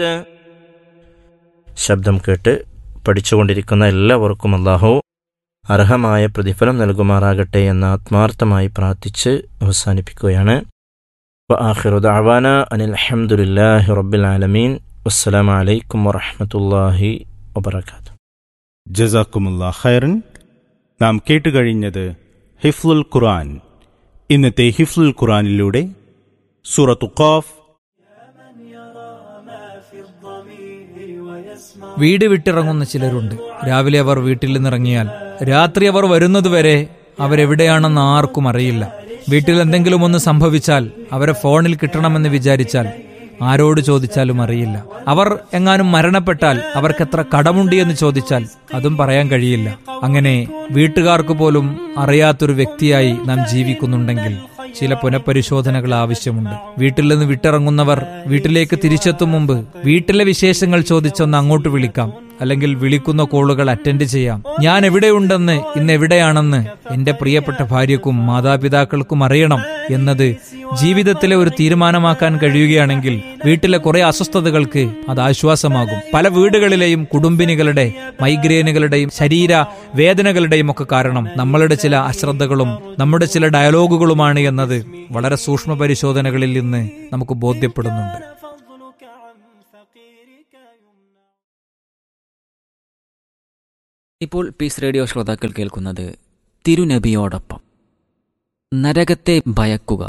ശബ്ദം കേട്ട് പഠിച്ചുകൊണ്ടിരിക്കുന്ന എല്ലാവർക്കും അള്ളാഹു അർഹമായ പ്രതിഫലം നൽകുമാറാകട്ടെ എന്ന് ആത്മാർത്ഥമായി പ്രാർത്ഥിച്ച് അവസാനിപ്പിക്കുകയാണ് وآخر دعوانا أن الحمد لله رب العالمين والسلام عليكم ورحمة الله وبركاته ജസാക്കുമുള്ള ഖൈറൻ നാം കേട്ടുകഴിഞ്ഞത് ഹിഫ്ലുൽ ഖുർആൻ ഇന്നത്തെ ഹിഫ്ലുൽ ഖുർആനിലൂടെ സൂറത്തു ഖാഫ് വീട് വിട്ടിറങ്ങുന്ന ചിലരുണ്ട് രാവിലെ അവർ വീട്ടിൽ നിന്നിറങ്ങിയാൽ രാത്രി അവർ വരുന്നതുവരെ അവരെവിടെയാണെന്ന് ആർക്കും അറിയില്ല വീട്ടിൽ എന്തെങ്കിലും ഒന്ന് സംഭവിച്ചാൽ അവരെ ഫോണിൽ കിട്ടണമെന്ന് വിചാരിച്ചാൽ ആരോട് ചോദിച്ചാലും അറിയില്ല അവർ എങ്ങാനും മരണപ്പെട്ടാൽ അവർക്ക് എത്ര കടമുണ്ട് എന്ന് ചോദിച്ചാൽ അതും പറയാൻ കഴിയില്ല അങ്ങനെ വീട്ടുകാർക്ക് പോലും അറിയാത്തൊരു വ്യക്തിയായി നാം ജീവിക്കുന്നുണ്ടെങ്കിൽ ചില പുനഃപരിശോധനകൾ ആവശ്യമുണ്ട് വീട്ടിൽ നിന്ന് വിട്ടിറങ്ങുന്നവർ വീട്ടിലേക്ക് തിരിച്ചെത്തും മുമ്പ് വീട്ടിലെ വിശേഷങ്ങൾ ചോദിച്ചൊന്ന് അങ്ങോട്ട് വിളിക്കാം അല്ലെങ്കിൽ വിളിക്കുന്ന കോളുകൾ അറ്റൻഡ് ചെയ്യാം ഞാൻ എവിടെയുണ്ടെന്ന് ഇന്ന് എവിടെയാണെന്ന് എന്റെ പ്രിയപ്പെട്ട ഭാര്യക്കും മാതാപിതാക്കൾക്കും അറിയണം എന്നത് ജീവിതത്തിലെ ഒരു തീരുമാനമാക്കാൻ കഴിയുകയാണെങ്കിൽ വീട്ടിലെ കുറെ അസ്വസ്ഥതകൾക്ക് അത് ആശ്വാസമാകും പല വീടുകളിലെയും കുടുംബിനികളുടെ മൈഗ്രെയിനുകളുടെയും ശരീര വേദനകളുടെയും ഒക്കെ കാരണം നമ്മളുടെ ചില അശ്രദ്ധകളും നമ്മുടെ ചില ഡയലോഗുകളുമാണ് എന്നത് വളരെ സൂക്ഷ്മ പരിശോധനകളിൽ നിന്ന് നമുക്ക് ബോധ്യപ്പെടുന്നുണ്ട് ഇപ്പോൾ പീസ് റേഡിയോ ശ്രോതാക്കൾ കേൾക്കുന്നത് തിരുനബിയോടൊപ്പം നരകത്തെ ഭയക്കുക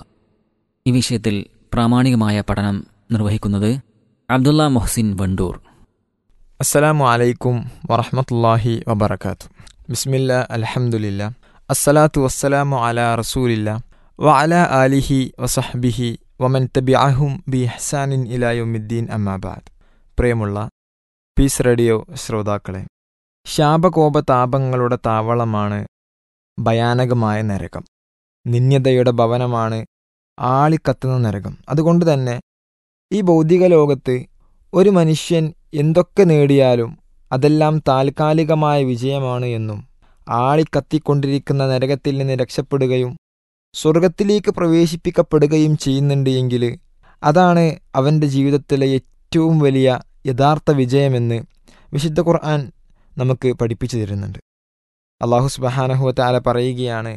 ഈ വിഷയത്തിൽ പ്രാമാണികമായ പഠനം നിർവഹിക്കുന്നത് അബ്ദുള്ള മൊഹസിൻ വണ്ടൂർ അസ്സലാമു അലൈക്കും വറഹമത്തല്ലാഹി വബർക്കാത്തു ബിസ്മില്ല അൽഹംദുലില്ല അസ്സലാത്തു വസ്സലാമു അല റസൂലില്ല വ അല ആലിഹി വസഹ്ബിഹി വമൻ തബിഅഹും ബി ഹസാനിൻ ഇലായുമിദ്ദീൻ അമ്മാബാദ് പ്രിയമുള്ള പീസ് റേഡിയോ ശ്രോതാക്കളെ ശാപകോപ താപങ്ങളുടെ താവളമാണ് ഭയാനകമായ നരകം നിന്യതയുടെ ഭവനമാണ് ആളിക്കത്തുന്ന നരകം അതുകൊണ്ട് തന്നെ ഈ ഭൗതിക ലോകത്ത് ഒരു മനുഷ്യൻ എന്തൊക്കെ നേടിയാലും അതെല്ലാം താൽക്കാലികമായ വിജയമാണ് എന്നും ആളിക്കത്തിക്കൊണ്ടിരിക്കുന്ന നരകത്തിൽ നിന്ന് രക്ഷപ്പെടുകയും സ്വർഗത്തിലേക്ക് പ്രവേശിപ്പിക്കപ്പെടുകയും ചെയ്യുന്നുണ്ട് എങ്കിൽ അതാണ് അവൻ്റെ ജീവിതത്തിലെ ഏറ്റവും വലിയ യഥാർത്ഥ വിജയമെന്ന് വിശുദ്ധ ഖുർആൻ നമുക്ക് പഠിപ്പിച്ചു തരുന്നുണ്ട് അള്ളാഹു സുബഹാനഹുവത്താല പറയുകയാണ്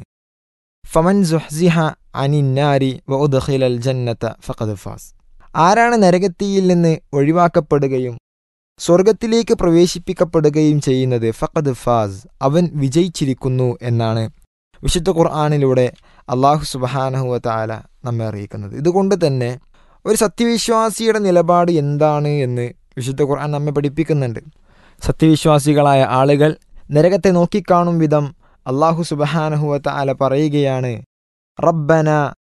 ഫമൻ സുഹ്സിഹ അനിന്നാരി വഉദ്ഖിലൽ ജന്നത ഫഖദ് ഫാസ് ആരാണ് നരകത്തിയിൽ നിന്ന് ഒഴിവാക്കപ്പെടുകയും സ്വർഗത്തിലേക്ക് പ്രവേശിപ്പിക്കപ്പെടുകയും ചെയ്യുന്നത് ഫഖദ് ഫാസ് അവൻ വിജയിച്ചിരിക്കുന്നു എന്നാണ് വിശുദ്ധ ഖുർആാനിലൂടെ അള്ളാഹു സുബഹാനഹുവ താല നമ്മെ അറിയിക്കുന്നത് ഇതുകൊണ്ട് തന്നെ ഒരു സത്യവിശ്വാസിയുടെ നിലപാട് എന്താണ് എന്ന് വിശുദ്ധ ഖുർആൻ നമ്മെ പഠിപ്പിക്കുന്നുണ്ട് സത്യവിശ്വാസികളായ ആളുകൾ നരകത്തെ നോക്കിക്കാണും വിധം അള്ളാഹു സുബഹാനഹുവ താല പറയുകയാണ് റബ്ബന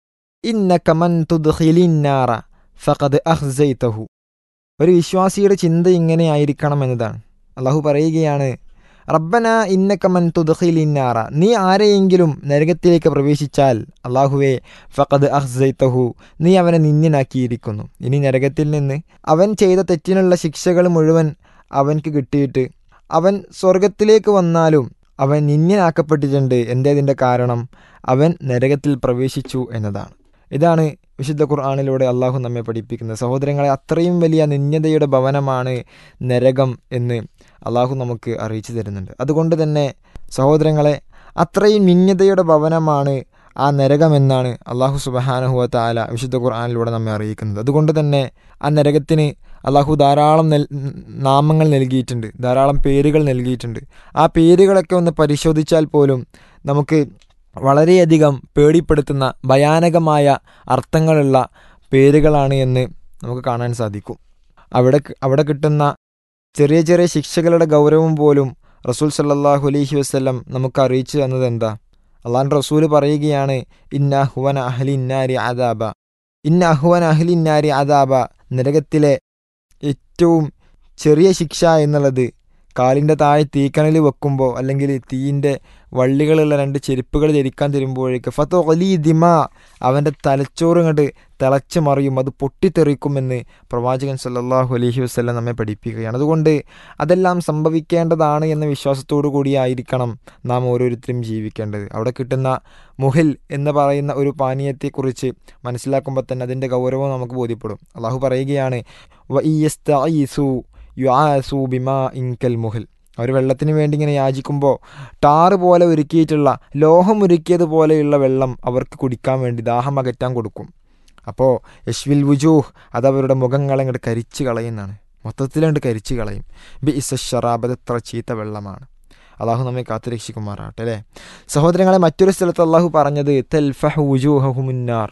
ഇന്നക മൻ തുദ്ഖിലിന്നാറ ഫഖദ് അഹ്സൈതഹു ഒരു വിശ്വാസിയുടെ ചിന്ത ഇങ്ങനെ ആയിരിക്കണം എന്നതാണ് അള്ളാഹു പറയുകയാണ് റബ്ബന ഇന്നക മൻ തുദ്ഖിലിന്നാറ നീ ആരെയെങ്കിലും നരകത്തിലേക്ക് പ്രവേശിച്ചാൽ അള്ളാഹുവെ ഫഖദ് അഹ്സൈതഹു നീ അവനെ നിന്യനാക്കിയിരിക്കുന്നു ഇനി നരകത്തിൽ നിന്ന് അവൻ ചെയ്ത തെറ്റിനുള്ള ശിക്ഷകൾ മുഴുവൻ അവൻക്ക് കിട്ടിയിട്ട് അവൻ സ്വർഗത്തിലേക്ക് വന്നാലും അവൻ നിന്യനാക്കപ്പെട്ടിട്ടുണ്ട് എന്തേതിൻ്റെ കാരണം അവൻ നരകത്തിൽ പ്രവേശിച്ചു എന്നതാണ് ഇതാണ് വിശുദ്ധ ഖുർആാനിലൂടെ അള്ളാഹു നമ്മെ പഠിപ്പിക്കുന്നത് സഹോദരങ്ങളെ അത്രയും വലിയ നിന്യതയുടെ ഭവനമാണ് നരകം എന്ന് അള്ളാഹു നമുക്ക് അറിയിച്ചു തരുന്നുണ്ട് അതുകൊണ്ട് തന്നെ സഹോദരങ്ങളെ അത്രയും നിന്യതയുടെ ഭവനമാണ് ആ നരകമെന്നാണ് അള്ളാഹു സുബഹാനഹുവ താല വിശുദ്ധ ഖുർആാനിലൂടെ നമ്മെ അറിയിക്കുന്നത് അതുകൊണ്ട് തന്നെ ആ നരകത്തിന് അള്ളാഹു ധാരാളം നെൽ നാമങ്ങൾ നൽകിയിട്ടുണ്ട് ധാരാളം പേരുകൾ നൽകിയിട്ടുണ്ട് ആ പേരുകളൊക്കെ ഒന്ന് പരിശോധിച്ചാൽ പോലും നമുക്ക് വളരെയധികം പേടിപ്പെടുത്തുന്ന ഭയാനകമായ അർത്ഥങ്ങളുള്ള പേരുകളാണ് എന്ന് നമുക്ക് കാണാൻ സാധിക്കും അവിടെ അവിടെ കിട്ടുന്ന ചെറിയ ചെറിയ ശിക്ഷകളുടെ ഗൗരവം പോലും റസൂൽ സല്ലാഹു അലൈഹി വസ്ല്ലം നമുക്ക് അറിയിച്ചു തന്നത് എന്താ അള്ളാൻ റസൂല് പറയുകയാണ് ഇന്ന അഹ്വന അഹ്ലി ഇന്നാരി ആദാബ ഇന്ന അഹ്വന അഹ്ലി ഇന്നാരി ആദാബ നരകത്തിലെ ഏറ്റവും ചെറിയ ശിക്ഷ എന്നുള്ളത് കാലിൻ്റെ താഴെ തീക്കണൽ വെക്കുമ്പോൾ അല്ലെങ്കിൽ തീയിൻ്റെ വള്ളികളുള്ള രണ്ട് ചെരുപ്പുകൾ ധരിക്കാൻ തരുമ്പോഴേക്ക് ഫത്തോ അലി ദിമ അവൻ്റെ തലച്ചോറ് ഇങ്ങോട്ട് തിളച്ച് മറിയും അത് പൊട്ടിത്തെറിക്കുമെന്ന് പ്രവാചകൻ സല്ലല്ലാഹു അലൈഹി വസ്ലം നമ്മെ പഠിപ്പിക്കുകയാണ് അതുകൊണ്ട് അതെല്ലാം സംഭവിക്കേണ്ടതാണ് എന്ന വിശ്വാസത്തോടു കൂടിയായിരിക്കണം നാം ഓരോരുത്തരും ജീവിക്കേണ്ടത് അവിടെ കിട്ടുന്ന മുഹിൽ എന്ന് പറയുന്ന ഒരു പാനീയത്തെക്കുറിച്ച് മനസ്സിലാക്കുമ്പോൾ തന്നെ അതിൻ്റെ ഗൗരവം നമുക്ക് ബോധ്യപ്പെടും അള്ളാഹു പറയുകയാണ് വ ഇയസ്തഈസു യുആസു ബിമാ ഇൻകൽ മുഹിൽ അവർ വെള്ളത്തിന് വേണ്ടി ഇങ്ങനെ യാചിക്കുമ്പോൾ ടാറ് പോലെ ഒരുക്കിയിട്ടുള്ള ലോഹം ഒരുക്കിയതുപോലെയുള്ള വെള്ളം അവർക്ക് കുടിക്കാൻ വേണ്ടി ദാഹം അകറ്റാൻ കൊടുക്കും അപ്പോൾ യശ്വിൽ വുജൂഹ് അത് അവരുടെ മുഖങ്ങളെ അങ്ങോട്ട് കരിച്ച് കളയുന്നതാണ് മൊത്തത്തിലങ്ങോട്ട് കരിച്ച് കളയും ബി ഇസ ഷറാബ് എത്ര ചീത്ത വെള്ളമാണ് അള്ളാഹു നമ്മെ കാത്തുരക്ഷിക്കുമാറാട്ടെ അല്ലേ സഹോദരങ്ങളെ മറ്റൊരു സ്ഥലത്ത് അള്ളാഹു പറഞ്ഞത് തെൽഫഹു വുജൂഹുമുന്നാർ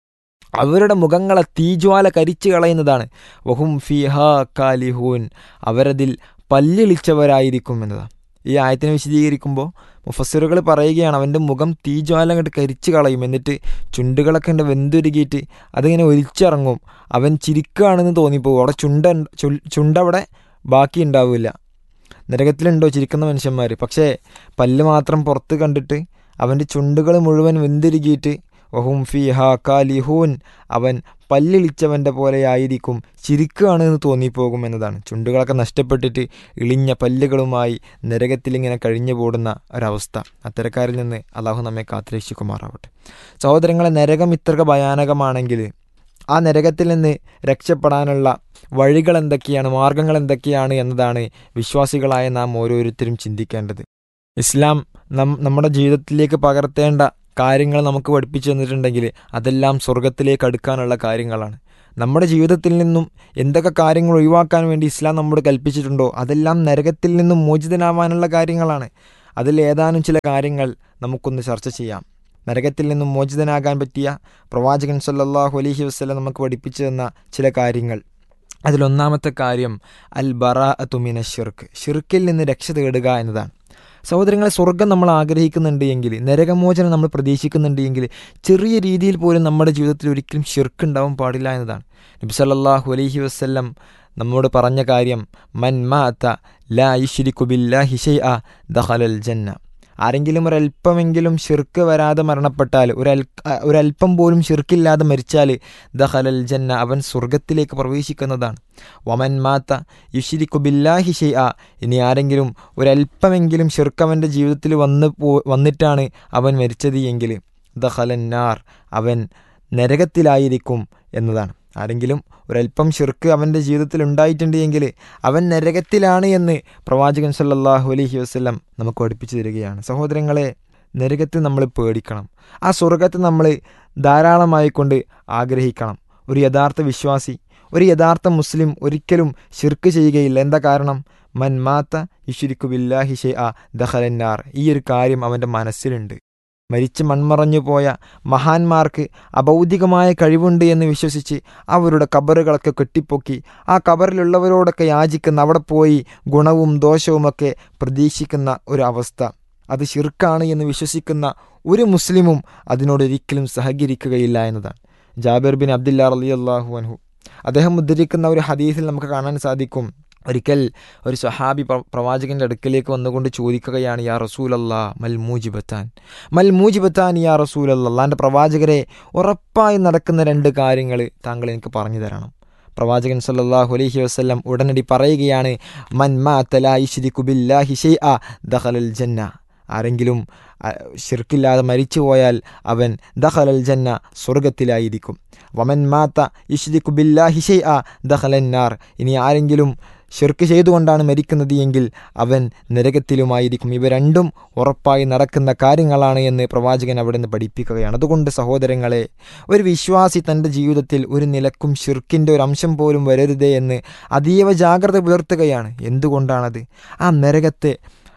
അവരുടെ മുഖങ്ങളെ തീജ്വാല കരിച്ചു കളയുന്നതാണ് വഹും ഫിഹ കാലിഹൂൻ അവരതിൽ പല്ലിളിച്ചവരായിരിക്കും എന്നതാണ് ഈ ആയത്തിനെ വിശദീകരിക്കുമ്പോൾ മുഫസ്സിറുകൾ പറയുകയാണ് അവൻ്റെ മുഖം തീജ്വാല അങ്ങോട്ട് കരിച്ചു കളയും എന്നിട്ട് ചുണ്ടുകളൊക്കെ ഉണ്ട് വെന്തുരുകിയിട്ട് അതിങ്ങനെ ഒലിച്ചിറങ്ങും അവൻ ചിരിക്കുകയാണെന്ന് തോന്നിപ്പോകും അവിടെ ചുണ്ട ചുണ്ടവിടെ ബാക്കി ഉണ്ടാവില്ല നരകത്തിലുണ്ടോ ചിരിക്കുന്ന മനുഷ്യന്മാർ പക്ഷേ പല്ല് മാത്രം പുറത്ത് കണ്ടിട്ട് അവൻ്റെ ചുണ്ടുകൾ മുഴുവൻ വെന്തുരുകിയിട്ട് വഹും ഫി ഹാ കാലിഹൂൻ അവൻ പല്ലിളിച്ചവൻ്റെ പോലെയായിരിക്കും ചിരിക്കുകയാണ് എന്ന് തോന്നിപ്പോകും എന്നതാണ് ചുണ്ടുകളൊക്കെ നഷ്ടപ്പെട്ടിട്ട് ഇളിഞ്ഞ പല്ലുകളുമായി നരകത്തിലിങ്ങനെ കഴിഞ്ഞു കൂടുന്ന ഒരവസ്ഥ അത്തരക്കാരിൽ നിന്ന് അള്ളാഹു നമ്മെ കാത്തുരക്ഷിക്കുമാറാവട്ടെ സഹോദരങ്ങളെ നരകം ഇത്ര ഭയാനകമാണെങ്കിൽ ആ നരകത്തിൽ നിന്ന് രക്ഷപ്പെടാനുള്ള വഴികൾ എന്തൊക്കെയാണ് മാർഗങ്ങൾ എന്തൊക്കെയാണ് എന്നതാണ് വിശ്വാസികളായ നാം ഓരോരുത്തരും ചിന്തിക്കേണ്ടത് ഇസ്ലാം നം നമ്മുടെ ജീവിതത്തിലേക്ക് പകർത്തേണ്ട കാര്യങ്ങൾ നമുക്ക് പഠിപ്പിച്ചു തന്നിട്ടുണ്ടെങ്കിൽ അതെല്ലാം സ്വർഗത്തിലേക്ക് അടുക്കാനുള്ള കാര്യങ്ങളാണ് നമ്മുടെ ജീവിതത്തിൽ നിന്നും എന്തൊക്കെ കാര്യങ്ങൾ ഒഴിവാക്കാൻ വേണ്ടി ഇസ്ലാം നമ്മോട് കൽപ്പിച്ചിട്ടുണ്ടോ അതെല്ലാം നരകത്തിൽ നിന്നും മോചിതനാവാനുള്ള കാര്യങ്ങളാണ് അതിൽ ഏതാനും ചില കാര്യങ്ങൾ നമുക്കൊന്ന് ചർച്ച ചെയ്യാം നരകത്തിൽ നിന്നും മോചിതനാകാൻ പറ്റിയ പ്രവാചകൻ സല്ലല്ലാഹു അലൈഹി വസ്ലം നമുക്ക് പഠിപ്പിച്ചു തന്ന ചില കാര്യങ്ങൾ അതിലൊന്നാമത്തെ കാര്യം അൽ ബറാ തുമിന ഷിർക്ക് ഷിർക്കിൽ നിന്ന് രക്ഷ തേടുക എന്നതാണ് സഹോദരങ്ങളെ സ്വർഗം നമ്മൾ ആഗ്രഹിക്കുന്നുണ്ട് എങ്കിൽ നരകമോചനം നമ്മൾ പ്രതീക്ഷിക്കുന്നുണ്ട് എങ്കിൽ ചെറിയ രീതിയിൽ പോലും നമ്മുടെ ജീവിതത്തിൽ ഒരിക്കലും ഷിർക്ക് ഉണ്ടാവാൻ പാടില്ല എന്നതാണ് നബി സല്ലല്ലാഹു അലൈഹി വസ്ല്ലം നമ്മോട് പറഞ്ഞ കാര്യം മൻ മാത്ത ലാ ഇഷ്രിക്കു ബില്ലാഹി ഷൈഅ ദഖലൽ ജന്ന ആരെങ്കിലും ഒരല്പമെങ്കിലും ഷിർക്ക് വരാതെ മരണപ്പെട്ടാൽ ഒരൽ ഒരല്പം പോലും ഷിർക്കില്ലാതെ മരിച്ചാൽ ദഹലൽ ജന്ന അവൻ സ്വർഗത്തിലേക്ക് പ്രവേശിക്കുന്നതാണ് വമൻ മാത്ത യുഷിരിക്കു ബില്ലാഹി ഷെയ്അ ഇനി ആരെങ്കിലും ഒരല്പമെങ്കിലും ഷിർക്ക് അവൻ്റെ ജീവിതത്തിൽ വന്ന് പോ വന്നിട്ടാണ് അവൻ മരിച്ചത് എങ്കിൽ ദഹലന്നാർ അവൻ നരകത്തിലായിരിക്കും എന്നതാണ് ആരെങ്കിലും ഒരല്പം ഷിർക്ക് അവൻ്റെ ജീവിതത്തിൽ ഉണ്ടായിട്ടുണ്ട് എങ്കിൽ അവൻ നരകത്തിലാണ് എന്ന് പ്രവാചകൻ സല്ലല്ലാഹു അലൈഹി വസ്ലം നമുക്ക് പഠിപ്പിച്ചു തരികയാണ് സഹോദരങ്ങളെ നരകത്തെ നമ്മൾ പേടിക്കണം ആ സ്വർഗത്തെ നമ്മൾ ധാരാളമായി കൊണ്ട് ആഗ്രഹിക്കണം ഒരു യഥാർത്ഥ വിശ്വാസി ഒരു യഥാർത്ഥ മുസ്ലിം ഒരിക്കലും ഷിർക്ക് ചെയ്യുകയില്ല എന്താ കാരണം മൻ മാത്ത ഇഷുരിക്കു ബില്ലാഹി ഷെ ആ ദഹലന്നാർ ഈ ഒരു കാര്യം അവൻ്റെ മനസ്സിലുണ്ട് മരിച്ച് മൺമറഞ്ഞു പോയ മഹാന്മാർക്ക് അഭൗതികമായ കഴിവുണ്ട് എന്ന് വിശ്വസിച്ച് അവരുടെ കബറുകളൊക്കെ കെട്ടിപ്പൊക്കി ആ കബറിലുള്ളവരോടൊക്കെ യാചിക്കുന്ന അവിടെ പോയി ഗുണവും ദോഷവുമൊക്കെ പ്രതീക്ഷിക്കുന്ന ഒരു അവസ്ഥ അത് ഷിർക്കാണ് എന്ന് വിശ്വസിക്കുന്ന ഒരു മുസ്ലിമും അതിനോടൊരിക്കലും സഹകരിക്കുകയില്ല എന്നതാണ് ജാബിർ ബിൻ അബ്ദുല്ല അലി അള്ളാഹു അൻഹു അദ്ദേഹം ഉദ്ധരിക്കുന്ന ഒരു ഹദീസിൽ നമുക്ക് കാണാൻ സാധിക്കും ഒരിക്കൽ ഒരു സ്വഹാബി പ്രവാചകന്റെ അടുക്കലേക്ക് വന്നുകൊണ്ട് ചോദിക്കുകയാണ് യാ റസൂൽ അല്ലാ മൽ മൂജിബത്താൻ മൽ മൂജിബത്താൻ യാ റസൂൽ അല്ലാൻ്റെ പ്രവാചകരെ ഉറപ്പായി നടക്കുന്ന രണ്ട് കാര്യങ്ങൾ താങ്കൾ എനിക്ക് പറഞ്ഞു തരണം പ്രവാചകൻ സല്ലല്ലാഹു അലൈഹി വസല്ലം ഉടനടി പറയുകയാണ് മൻ മാ തലായിഷിരിക്കു ബില്ലാഹി ഷൈഅ ദഖലൽ ജന്ന ആരെങ്കിലും ഷിർക്കില്ലാതെ മരിച്ചു പോയാൽ അവൻ ദഖലൽ ജന്ന സ്വർഗത്തിലായിരിക്കും വമൻ മാത്ത ഇഷ്ദിഖു ബില്ലാഹി ഷൈഅ ദഖലന്നാർ ഇനി ആരെങ്കിലും ഷിർക്ക് ചെയ്തുകൊണ്ടാണ് മരിക്കുന്നത് എങ്കിൽ അവൻ നരകത്തിലുമായിരിക്കും ഇവ രണ്ടും ഉറപ്പായി നടക്കുന്ന കാര്യങ്ങളാണ് എന്ന് പ്രവാചകൻ അവിടെ നിന്ന് പഠിപ്പിക്കുകയാണ് അതുകൊണ്ട് സഹോദരങ്ങളെ ഒരു വിശ്വാസി തൻ്റെ ജീവിതത്തിൽ ഒരു നിലക്കും ഷിർക്കിൻ്റെ ഒരു അംശം പോലും വരരുതേ എന്ന് അതീവ ജാഗ്രത പുലർത്തുകയാണ് എന്തുകൊണ്ടാണത് ആ നരകത്തെ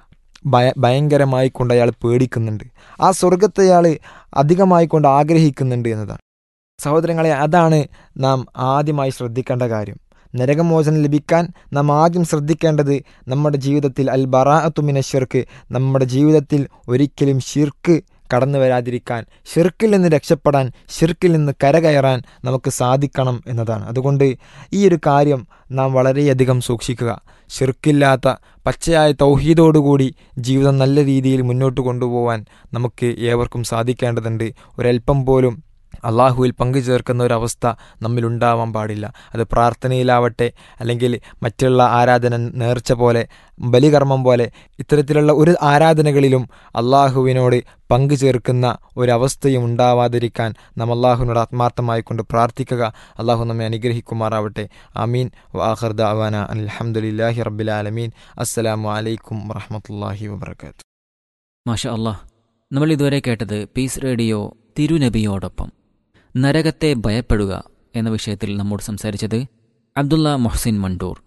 ഭയ ഭയങ്കരമായി കൊണ്ട് അയാൾ പേടിക്കുന്നുണ്ട് ആ സ്വർഗത്തെ അയാൾ അധികമായി കൊണ്ട് ആഗ്രഹിക്കുന്നുണ്ട് എന്നതാണ് സഹോദരങ്ങളെ അതാണ് നാം ആദ്യമായി ശ്രദ്ധിക്കേണ്ട കാര്യം നരകമോചനം ലഭിക്കാൻ നാം ആദ്യം ശ്രദ്ധിക്കേണ്ടത് നമ്മുടെ ജീവിതത്തിൽ അൽ ബറാഅത്തുമിന ഷിർക്ക് നമ്മുടെ ജീവിതത്തിൽ ഒരിക്കലും ഷിർക്ക് കടന്നു വരാതിരിക്കാൻ ഷിർക്കിൽ നിന്ന് രക്ഷപ്പെടാൻ ഷിർക്കിൽ നിന്ന് കരകയറാൻ നമുക്ക് സാധിക്കണം എന്നതാണ് അതുകൊണ്ട് ഈ ഒരു കാര്യം നാം വളരെയധികം സൂക്ഷിക്കുക ഷിർക്കില്ലാത്ത പച്ചയായ തൗഹീദോടുകൂടി ജീവിതം നല്ല രീതിയിൽ മുന്നോട്ട് കൊണ്ടുപോകാൻ നമുക്ക് ഏവർക്കും സാധിക്കേണ്ടതുണ്ട് ഒരല്പം പോലും അള്ളാഹുവിൽ പങ്കു ചേർക്കുന്ന ഒരവസ്ഥ നമ്മിലുണ്ടാവാൻ പാടില്ല അത് പ്രാർത്ഥനയിലാവട്ടെ അല്ലെങ്കിൽ മറ്റുള്ള ആരാധന നേർച്ച പോലെ ബലികർമ്മം പോലെ ഇത്തരത്തിലുള്ള ഒരു ആരാധനകളിലും അള്ളാഹുവിനോട് പങ്കു ചേർക്കുന്ന ഒരവസ്ഥയും ഉണ്ടാവാതിരിക്കാൻ നാം അള്ളാഹുവിനോട് ആത്മാർത്ഥമായി കൊണ്ട് പ്രാർത്ഥിക്കുക അള്ളാഹു നമ്മെ അനുഗ്രഹിക്കുമാറാവട്ടെ ആമീൻ വാഹർദ അവാന അലഹമുല്ലാഹി റബ്ബിലാലമീൻ അസ്സലാമു അലൈക്കും വറഹമത്തല്ലാഹി വബർക്കാത്തു മാഷ അള്ളാഹ് നമ്മൾ ഇതുവരെ കേട്ടത് പീസ് റേഡിയോ തിരുനബിയോടൊപ്പം നരകത്തെ ഭയപ്പെടുക എന്ന വിഷയത്തിൽ നമ്മോട് സംസാരിച്ചത് അബ്ദുള്ള മൊഹസിൻ മണ്ടൂർ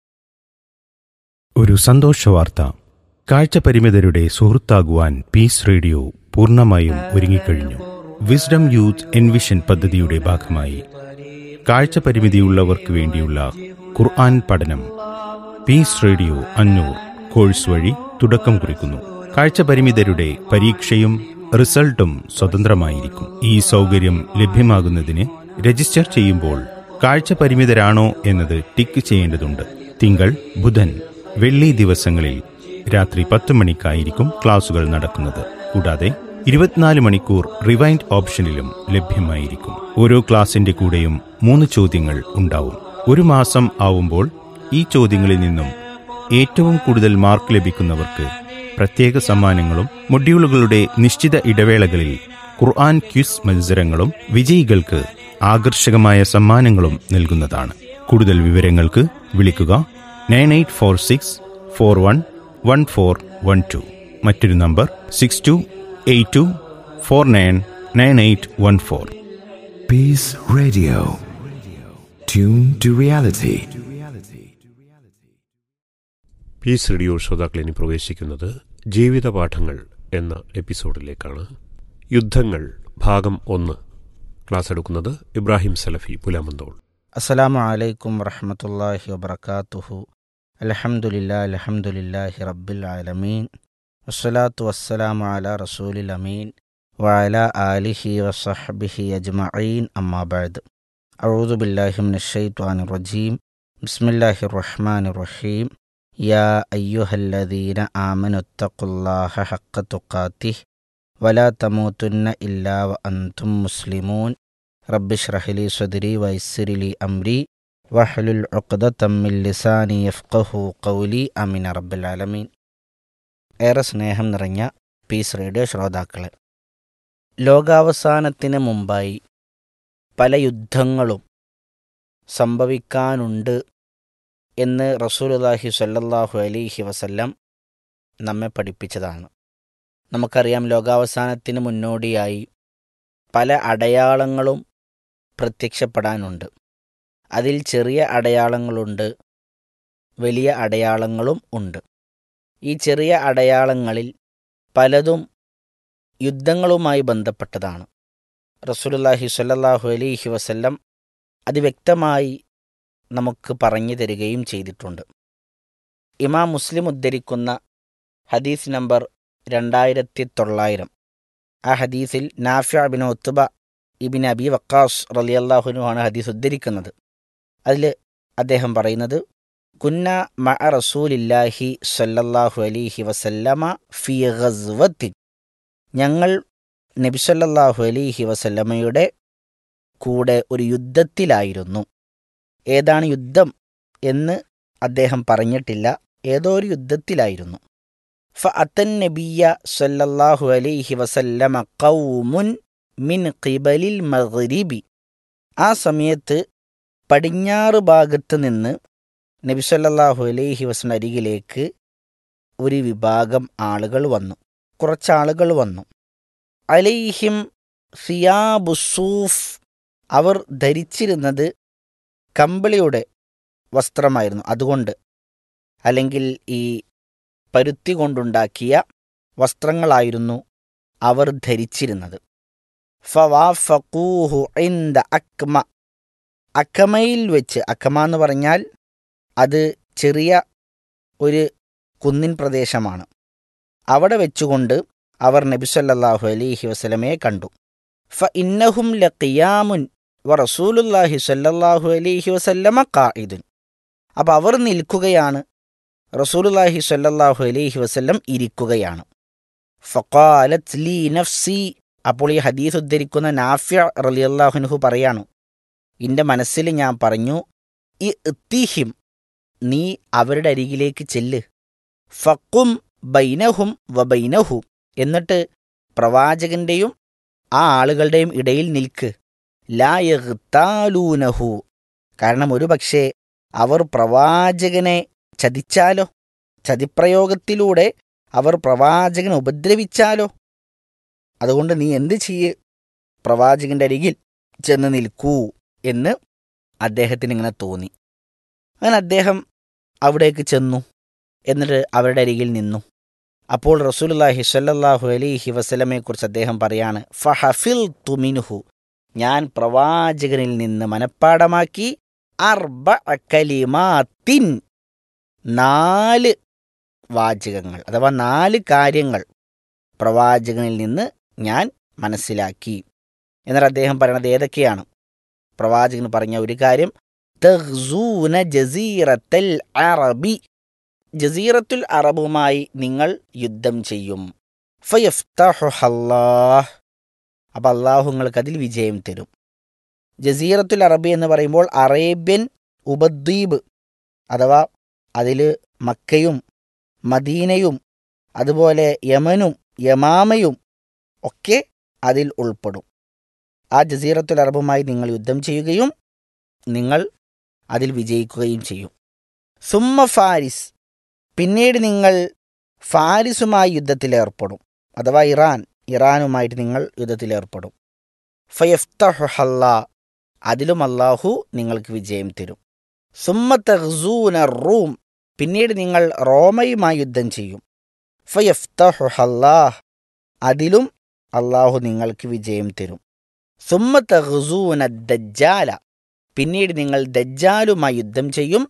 ഒരു സന്തോഷ വാർത്ത കാഴ്ചപരിമിതരുടെ സുഹൃത്താകുവാൻ പീസ് റേഡിയോ പൂർണ്ണമായും ഒരുങ്ങിക്കഴിഞ്ഞു വിസ്ഡം യൂത്ത് എൻവിഷൻ പദ്ധതിയുടെ ഭാഗമായി കാഴ്ചപരിമിതിയുള്ളവർക്ക് വേണ്ടിയുള്ള ഖുർആൻ പഠനം പീസ് റേഡിയോ അഞ്ഞൂർ കോഴ്സ് വഴി തുടക്കം കുറിക്കുന്നു കാഴ്ചപരിമിതരുടെ പരീക്ഷയും റിസൾട്ടും സ്വതന്ത്രമായിരിക്കും ഈ സൗകര്യം ലഭ്യമാകുന്നതിന് രജിസ്റ്റർ ചെയ്യുമ്പോൾ കാഴ്ചപരിമിതരാണോ എന്നത് ടിക്ക് ചെയ്യേണ്ടതുണ്ട് തിങ്കൾ ബുധൻ വെള്ളി ദിവസങ്ങളിൽ രാത്രി പത്ത് മണിക്കായിരിക്കും ക്ലാസുകൾ നടക്കുന്നത് കൂടാതെ ഇരുപത്തിനാല് മണിക്കൂർ റിവൈൻഡ് ഓപ്ഷനിലും ലഭ്യമായിരിക്കും ഓരോ ക്ലാസിന്റെ കൂടെയും മൂന്ന് ചോദ്യങ്ങൾ ഉണ്ടാവും ഒരു മാസം ആവുമ്പോൾ ഈ ചോദ്യങ്ങളിൽ നിന്നും ഏറ്റവും കൂടുതൽ മാർക്ക് ലഭിക്കുന്നവർക്ക് പ്രത്യേക സമ്മാനങ്ങളും മൊഡ്യൂളുകളുടെ നിശ്ചിത ഇടവേളകളിൽ ഖുർആൻ ക്വിസ് മത്സരങ്ങളും വിജയികൾക്ക് ആകർഷകമായ സമ്മാനങ്ങളും നൽകുന്നതാണ് കൂടുതൽ വിവരങ്ങൾക്ക് വിളിക്കുക nine eight four six four one one four one two മറ്റൊരു number six two eight two four nine nine eight one four Peace Radio. Tune to reality. Peace radio ശ്രോതാക്കൾ ഇനി പ്രവേശിക്കുന്നത് ജീവിത പാഠങ്ങൾ എന്ന എപ്പിസോഡിലേക്കാണ് യുദ്ധങ്ങൾ ഭാഗം ഒന്ന് ക്ലാസ് എടുക്കുന്നത് ഇബ്രാഹിം സലഫി പുലാമന്തോൾ അസ്സലാമു അലൈക്കും വറഹമത്തല്ലാഹി വബർക്കാത്തുഹു അലഹമുല്ലാ അലഹമുല്ലാഹി റബ്ബിൽ ആലമീൻ വസ്സലാത്തു വസ്സലാമു അല റസൂലിൽ അമീൻ വഅല ആലിഹി വസഹ്ബിഹി അജ്മഈൻ അമ്മാബാദ് അഊദു ബില്ലാഹി മിനശ് ശൈത്വാനിർ റജീം ബിസ്മില്ലാഹിർ റഹ്മാനിർ റഹീം യാ അയ്യുഹല്ലദീന ആമനു തഖുല്ലാഹ ഹഖ്ക തുഖാതിഹ് വലാ തമൂതുന്ന ഇല്ലാ വ അൻതും മുസ്ലിമൂൻ റബ്ബിഷ്റഹ്ലി സ്വദരി വൈസ്സിരിലി അംരി വഹ്ലുൽ ഉഖ്ദതം മിൻ ലിസാനി യഫ്ഖഹു ഖൗലി അമീൻ റബ്ബിൽ ആലമീൻ ഏറെ സ്നേഹം നിറഞ്ഞ പീസ് റേഡിയോ ശ്രോതാക്കളെ ലോകാവസാനത്തിന് മുമ്പായി പല യുദ്ധങ്ങളും സംഭവിക്കാനുണ്ട് എന്ന് റസൂലുല്ലാഹി സ്വല്ലല്ലാഹു അലൈഹി വസല്ലം നമ്മെ പഠിപ്പിച്ചതാണ് നമുക്കറിയാം ലോകാവസാനത്തിന് മുന്നോടിയായി പല അടയാളങ്ങളും പ്രത്യക്ഷപ്പെടാനുണ്ട് അതിൽ ചെറിയ അടയാളങ്ങളുണ്ട് വലിയ അടയാളങ്ങളും ഉണ്ട് ഈ ചെറിയ അടയാളങ്ങളിൽ പലതും യുദ്ധങ്ങളുമായി ബന്ധപ്പെട്ടതാണ് റസൂലുല്ലാഹി സ്വല്ലല്ലാഹു അലൈഹി വസല്ലം അത് വ്യക്തമായി നമുക്ക് പറഞ്ഞു തരികയും ചെയ്തിട്ടുണ്ട് ഇമാം മുസ്ലിം ഉദ്ധരിക്കുന്ന ഹദീസ് നമ്പർ രണ്ടായിരത്തി തൊള്ളായിരം ആ ഹദീസിൽ Nafi bin Utbah ibn Abi Waqqas റലിയല്ലാഹുനു ആണ് ഹദീസ് ഉദ്ധരിക്കുന്നത് അതിൽ അദ്ദേഹം പറയുന്നത് കുന്ന മഅ റസൂലില്ലാഹി സല്ലല്ലാഹു അലൈഹി വസല്ലമ ഫി ഗസ്വത്തിൻ ഞങ്ങൾ നബി സല്ലല്ലാഹു അലൈഹി വസല്ലമയുടെ കൂടെ ഒരു യുദ്ധത്തിലായിരുന്നു ഏതാണ് യുദ്ധം എന്ന് അദ്ദേഹം പറഞ്ഞിട്ടില്ല ഏതോ ഒരു യുദ്ധത്തിലായിരുന്നു ഫഅത്തൻ നബിയ സല്ലല്ലാഹു അലൈഹി വസല്ലമ ഖൗമുൻ മിൻ ഖിബലിൽ മഗ്രിബി ആ സമയത്ത് പടിഞ്ഞാറ് ഭാഗത്ത് നിന്ന് നബി സല്ലല്ലാഹു അലൈഹി വസല്ലം അരികിലേക്ക് ഒരു വിഭാഗം ആളുകൾ വന്നു കുറച്ചാളുകൾ വന്നു അലൈഹിം സിയാബുസൂഫ് അവർ ധരിച്ചിരുന്നത് കമ്പിളിയുടെ വസ്ത്രമായിരുന്നു അതുകൊണ്ട് അല്ലെങ്കിൽ ഈ പരുത്തി കൊണ്ടുണ്ടാക്കിയ വസ്ത്രങ്ങളായിരുന്നു അവർ ധരിച്ചിരുന്നത് ഫവാഫഖൂഹു ഇന്ദ അക്മ അക്കമയിൽ വെച്ച് അക്കമ എന്ന് പറഞ്ഞാൽ അത് ചെറിയ ഒരു കുന്നിൻ പ്രദേശമാണ് അവിടെ വെച്ചുകൊണ്ട് അവർ നബി സല്ലല്ലാഹു അലൈഹി വസല്ലമയെ കണ്ടു ഫ ഇന്നഹും ലഖിയാമുൻ വ റസൂലുല്ലാഹി സല്ലല്ലാഹു അലൈഹി വസല്ലമ ഖായിദുൻ അപ്പോൾ അവർ നിൽക്കുകയാണ് റസൂലുല്ലാഹി സല്ലല്ലാഹു അലൈഹി വസല്ലം ഇരിക്കുകയാണ് ഫഖാലത് ലീ നഫ്സി അപ്പോൾ ഈ ഹദീസ് ഉദ്ധരിക്കുന്ന നാഫ്യ റളിയല്ലാഹുൻഹു പറയാണ് എൻ്റെ മനസ്സിൽ ഞാൻ പറഞ്ഞു ഇ ഇത്തിഹിം നീ അവരുടെ അരികിലേക്ക് ചെല്ല് ഫക്കും ബൈനഹും വബൈനഹു എന്നിട്ട് പ്രവാചകന്റെയും ആ ആളുകളുടെയും ഇടയിൽ നിൽക്ക് ലായഹ്താലൂനഹു കാരണം ഒരു പക്ഷേ അവർ പ്രവാചകനെ ചതിച്ചാലോ ചതിപ്രയോഗത്തിലൂടെ അവർ പ്രവാചകനെ ഉപദ്രവിച്ചാലോ അതുകൊണ്ട് നീ എന്ത് ചെയ്യ് പ്രവാചകന്റെ അരികിൽ ചെന്ന് നിൽക്കൂ എന്ന് അദ്ദേഹത്തിന് ഇങ്ങനെ തോന്നി അങ്ങനെ അദ്ദേഹം അവിടേക്ക് ചെന്നു എന്നിട്ട് അവരുടെ അരികിൽ നിന്നു അപ്പോൾ റസൂലുല്ലാഹി സ്വല്ലല്ലാഹു അലൈഹി വസല്ലമയെക്കുറിച്ച് അദ്ദേഹം പറയാണ് ഫഹഫിൽ തുമിനുഹു ഞാൻ പ്രവാചകനിൽ നിന്ന് മനഃപ്പാടമാക്കി അർബ കലിമാത്തിൻ നാല് വാചകങ്ങൾ അഥവാ നാല് കാര്യങ്ങൾ പ്രവാചകനിൽ നിന്ന് ഞാൻ മനസ്സിലാക്കി എന്നിട്ട് അദ്ദേഹം പറയണത് ഏതൊക്കെയാണ് പ്രവാചകൻ പറഞ്ഞ ഒരു കാര്യം തഹ്സൂന ജസീറത്തൽ അറബി ജസീറത്തുൽ അറബുമായി നിങ്ങൾ യുദ്ധം ചെയ്യും ഫയഫ്തഹുഹല്ലാഹ് അപ്പം അള്ളാഹു നിങ്ങൾക്ക് അതിൽ വിജയം തരും ജസീറത്തുൽ അറബി എന്ന് പറയുമ്പോൾ അറേബ്യൻ ഉപദ്വീപ് അഥവാ അതിൽ മക്കയും മദീനയും അതുപോലെ യമനും യമാമയും ഒക്കെ അതിൽ ഉൾപ്പെടും ആ ജസീറത്തുൽ അറബുമായി നിങ്ങൾ യുദ്ധം ചെയ്യുകയും നിങ്ങൾ അതിൽ വിജയിക്കുകയും ചെയ്യും സുമ്മ ഫാരിസ് പിന്നീട് നിങ്ങൾ ഫാരിസുമായി യുദ്ധത്തിലേർപ്പെടും അഥവാ ഇറാൻ ഇറാനുമായിട്ട് നിങ്ങൾ യുദ്ധത്തിലേർപ്പെടും ഫയഫ്തഹുഹല്ല അതിലും അള്ളാഹു നിങ്ങൾക്ക് വിജയം തരും സുമ്മ തഹ്സൂന റൂം പിന്നീട് നിങ്ങൾ റോമയുമായി യുദ്ധം ചെയ്യും ഫയഫ്തഹുഹല്ലാഹ് അതിലും അള്ളാഹു നിങ്ങൾക്ക് വിജയം തരും സുമ്മ തഹ്സൂന ദജ്ജാല പിന്നീട് നിങ്ങൾ ദജ്ജാലുമായി യുദ്ധം ചെയ്യും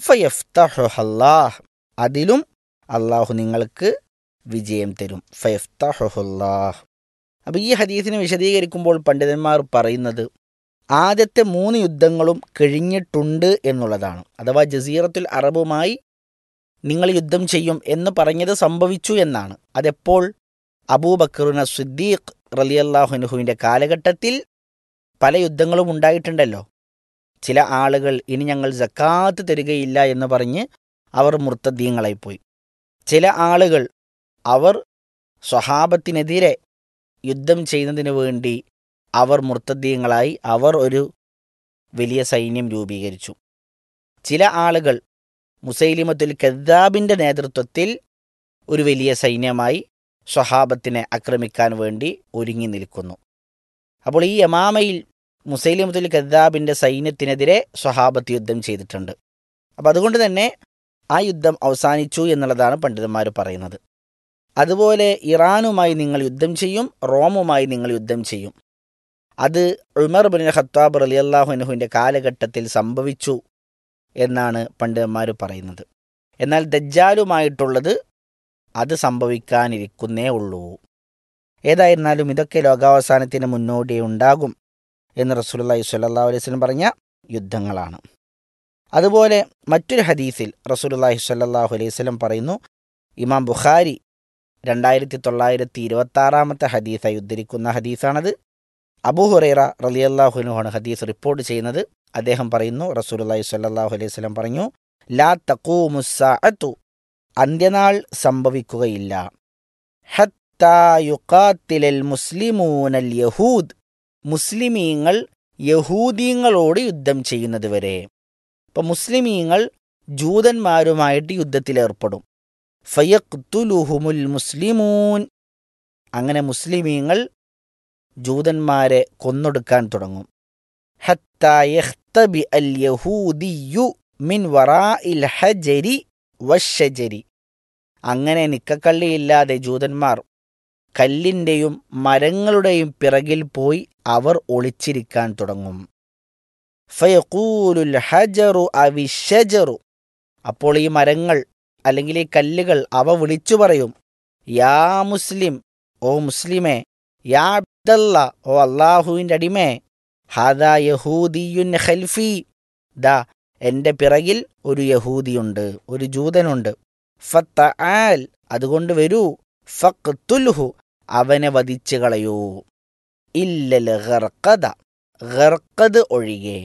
ഫയഫ്തഹുഹല്ലാഹ് അതിലും അള്ളാഹു നിങ്ങൾക്ക് വിജയം തരും ഫയഫ്തഹുല്ലാഹ് അപ്പോൾ ഈ ഹദീസിനെ വിശദീകരിക്കുമ്പോൾ പണ്ഡിതന്മാർ പറയുന്നത് ആദ്യത്തെ മൂന്ന് യുദ്ധങ്ങളും കഴിഞ്ഞിട്ടുണ്ട് എന്നുള്ളതാണ് അഥവാ ജസീറത്തുൽ അറബുമായി നിങ്ങൾ യുദ്ധം ചെയ്യും എന്ന് പറഞ്ഞത് സംഭവിച്ചു എന്നാണ് അതെപ്പോൾ അബൂബക്കറുന സിദ്ദീഖ് റലിയല്ലാഹുനുഹുവിൻ്റെ കാലഘട്ടത്തിൽ പല യുദ്ധങ്ങളും ഉണ്ടായിട്ടുണ്ടല്ലോ ചില ആളുകൾ ഇനി ഞങ്ങൾ ജക്കാത്ത് തരികയില്ല എന്ന് പറഞ്ഞ് അവർ മുർത്തദ്ദീങ്ങളായിപ്പോയി ചില ആളുകൾ അവർ സ്വഹാബത്തിനെതിരെ യുദ്ധം ചെയ്യുന്നതിന് വേണ്ടി അവർ മുർത്തദ്ദീങ്ങളായി അവർ ഒരു വലിയ സൈന്യം രൂപീകരിച്ചു ചില ആളുകൾ മുസൈലിമത്തുൽ കദ്ദാബിൻ്റെ നേതൃത്വത്തിൽ ഒരു വലിയ സൈന്യമായി സ്വഹാബത്തിനെ ആക്രമിക്കാൻ വേണ്ടി ഒരുങ്ങി നിൽക്കുന്നു അപ്പോൾ ഈ യമാമയിൽ മുസൈലിമത്തുൽ കദ്ദാബിൻ്റെ സൈന്യത്തിനെതിരെ സ്വഹാബത്ത് യുദ്ധം ചെയ്തിട്ടുണ്ട് അപ്പോൾ അതുകൊണ്ട് തന്നെ ആ യുദ്ധം അവസാനിച്ചു എന്നുള്ളതാണ് പണ്ഡിതന്മാർ പറയുന്നത് അതുപോലെ ഇറാനുമായി നിങ്ങൾ യുദ്ധം ചെയ്യും റോമുമായി നിങ്ങൾ യുദ്ധം ചെയ്യും അത് ഉമർ ബിൻ ഖത്താബ് അലി അള്ളാഹുനുഹുവിൻ്റെ കാലഘട്ടത്തിൽ സംഭവിച്ചു എന്നാണ് പണ്ഡിതന്മാർ പറയുന്നത് എന്നാൽ ദജ്ജാലുമായിട്ടുള്ളത് അത് സംഭവിക്കാനിരിക്കുന്നേ ഉള്ളൂ ഏതായിരുന്നാലും ഇതൊക്കെ ലോകാവസാനത്തിന് മുന്നോടി ഉണ്ടാകും എന്ന് റസൂലുള്ളാഹി സ്വല്ലല്ലാഹു അലൈഹി വസല്ലം പറഞ്ഞ യുദ്ധങ്ങളാണ് അതുപോലെ മറ്റൊരു ഹദീസിൽ റസൂലുള്ളാഹി സ്വല്ലല്ലാഹു അലൈഹി വസല്ലം പറയുന്നു ഇമാം ബുഖാരി രണ്ടായിരത്തി തൊള്ളായിരത്തി ഇരുപത്തി ആറാമത്തെ ഹദീസായി ഉദ്ധരിക്കുന്ന ഹദീസാണത് അബൂ ഹുറൈറ റളിയല്ലാഹുനുഹാണ് ഹദീസ് റിപ്പോർട്ട് ചെയ്യുന്നത് അദ്ദേഹം പറയുന്നു റസൂലുള്ളാഹി സ്വല്ലല്ലാഹു അലൈഹി വസല്ലം പറഞ്ഞു ലാ തഖൂമുസ്സാഅത്തു അന്ത്യനാൾ സംഭവിക്കുകയില്ല ഹത്താ യുഖാത്തിലൽ മുസ്ലിമൂനൽ യഹൂദ് മുസ്ലിമീങ്ങൾ യഹൂദീങ്ങളോട് യുദ്ധം ചെയ്യുന്നത് വരെ ഇപ്പം മുസ്ലിമീങ്ങൾ ജൂതന്മാരുമായിട്ട് യുദ്ധത്തിലേർപ്പെടും ഫയഖ്തുലുഹുമുൽ മുസ്ലിമൂൻ അങ്ങനെ മുസ്ലിമീങ്ങൾ ജൂതന്മാരെ കൊന്നൊടുക്കാൻ തുടങ്ങും ഹത്താ യഖ്തബി അൽ യഹൂദിയു മിൻ വറാഇൽ ഹജരി വഷജരി അങ്ങനെ നിക്കക്കള്ളിയില്ലാതെ ജൂതന്മാർ കല്ലിൻ്റെയും മരങ്ങളുടെയും പിറകിൽ പോയി അവർ ഒളിച്ചിരിക്കാൻ തുടങ്ങും ഫയഖൂലുൽ ഹജറു അവിഷജറു അപ്പോൾ ഈ മരങ്ങൾ അല്ലെങ്കിൽ ഈ കല്ലുകൾ അവ വിളിച്ചു പറയും യാ മുസ്ലിം ഓ മുസ്ലിമേ യാ അബ്ദല്ല ഓ അള്ളാഹുവിൻ്റെ അടിമേ ഹാദാ യഹൂദിയുൻ ഖൽഫി ദാ എൻ്റെ പിറകിൽ ഒരു യഹൂദിയുണ്ട് ഒരു ജൂതനുണ്ട് ഫത്തആൽ അതുകൊണ്ട് വരൂ ഫഖ്തുൽഹു അവനെ വധിച്ചു കളയൂ ഇല്ലൽ ഗർഖദ ഗർഖദ് ഒഴികെ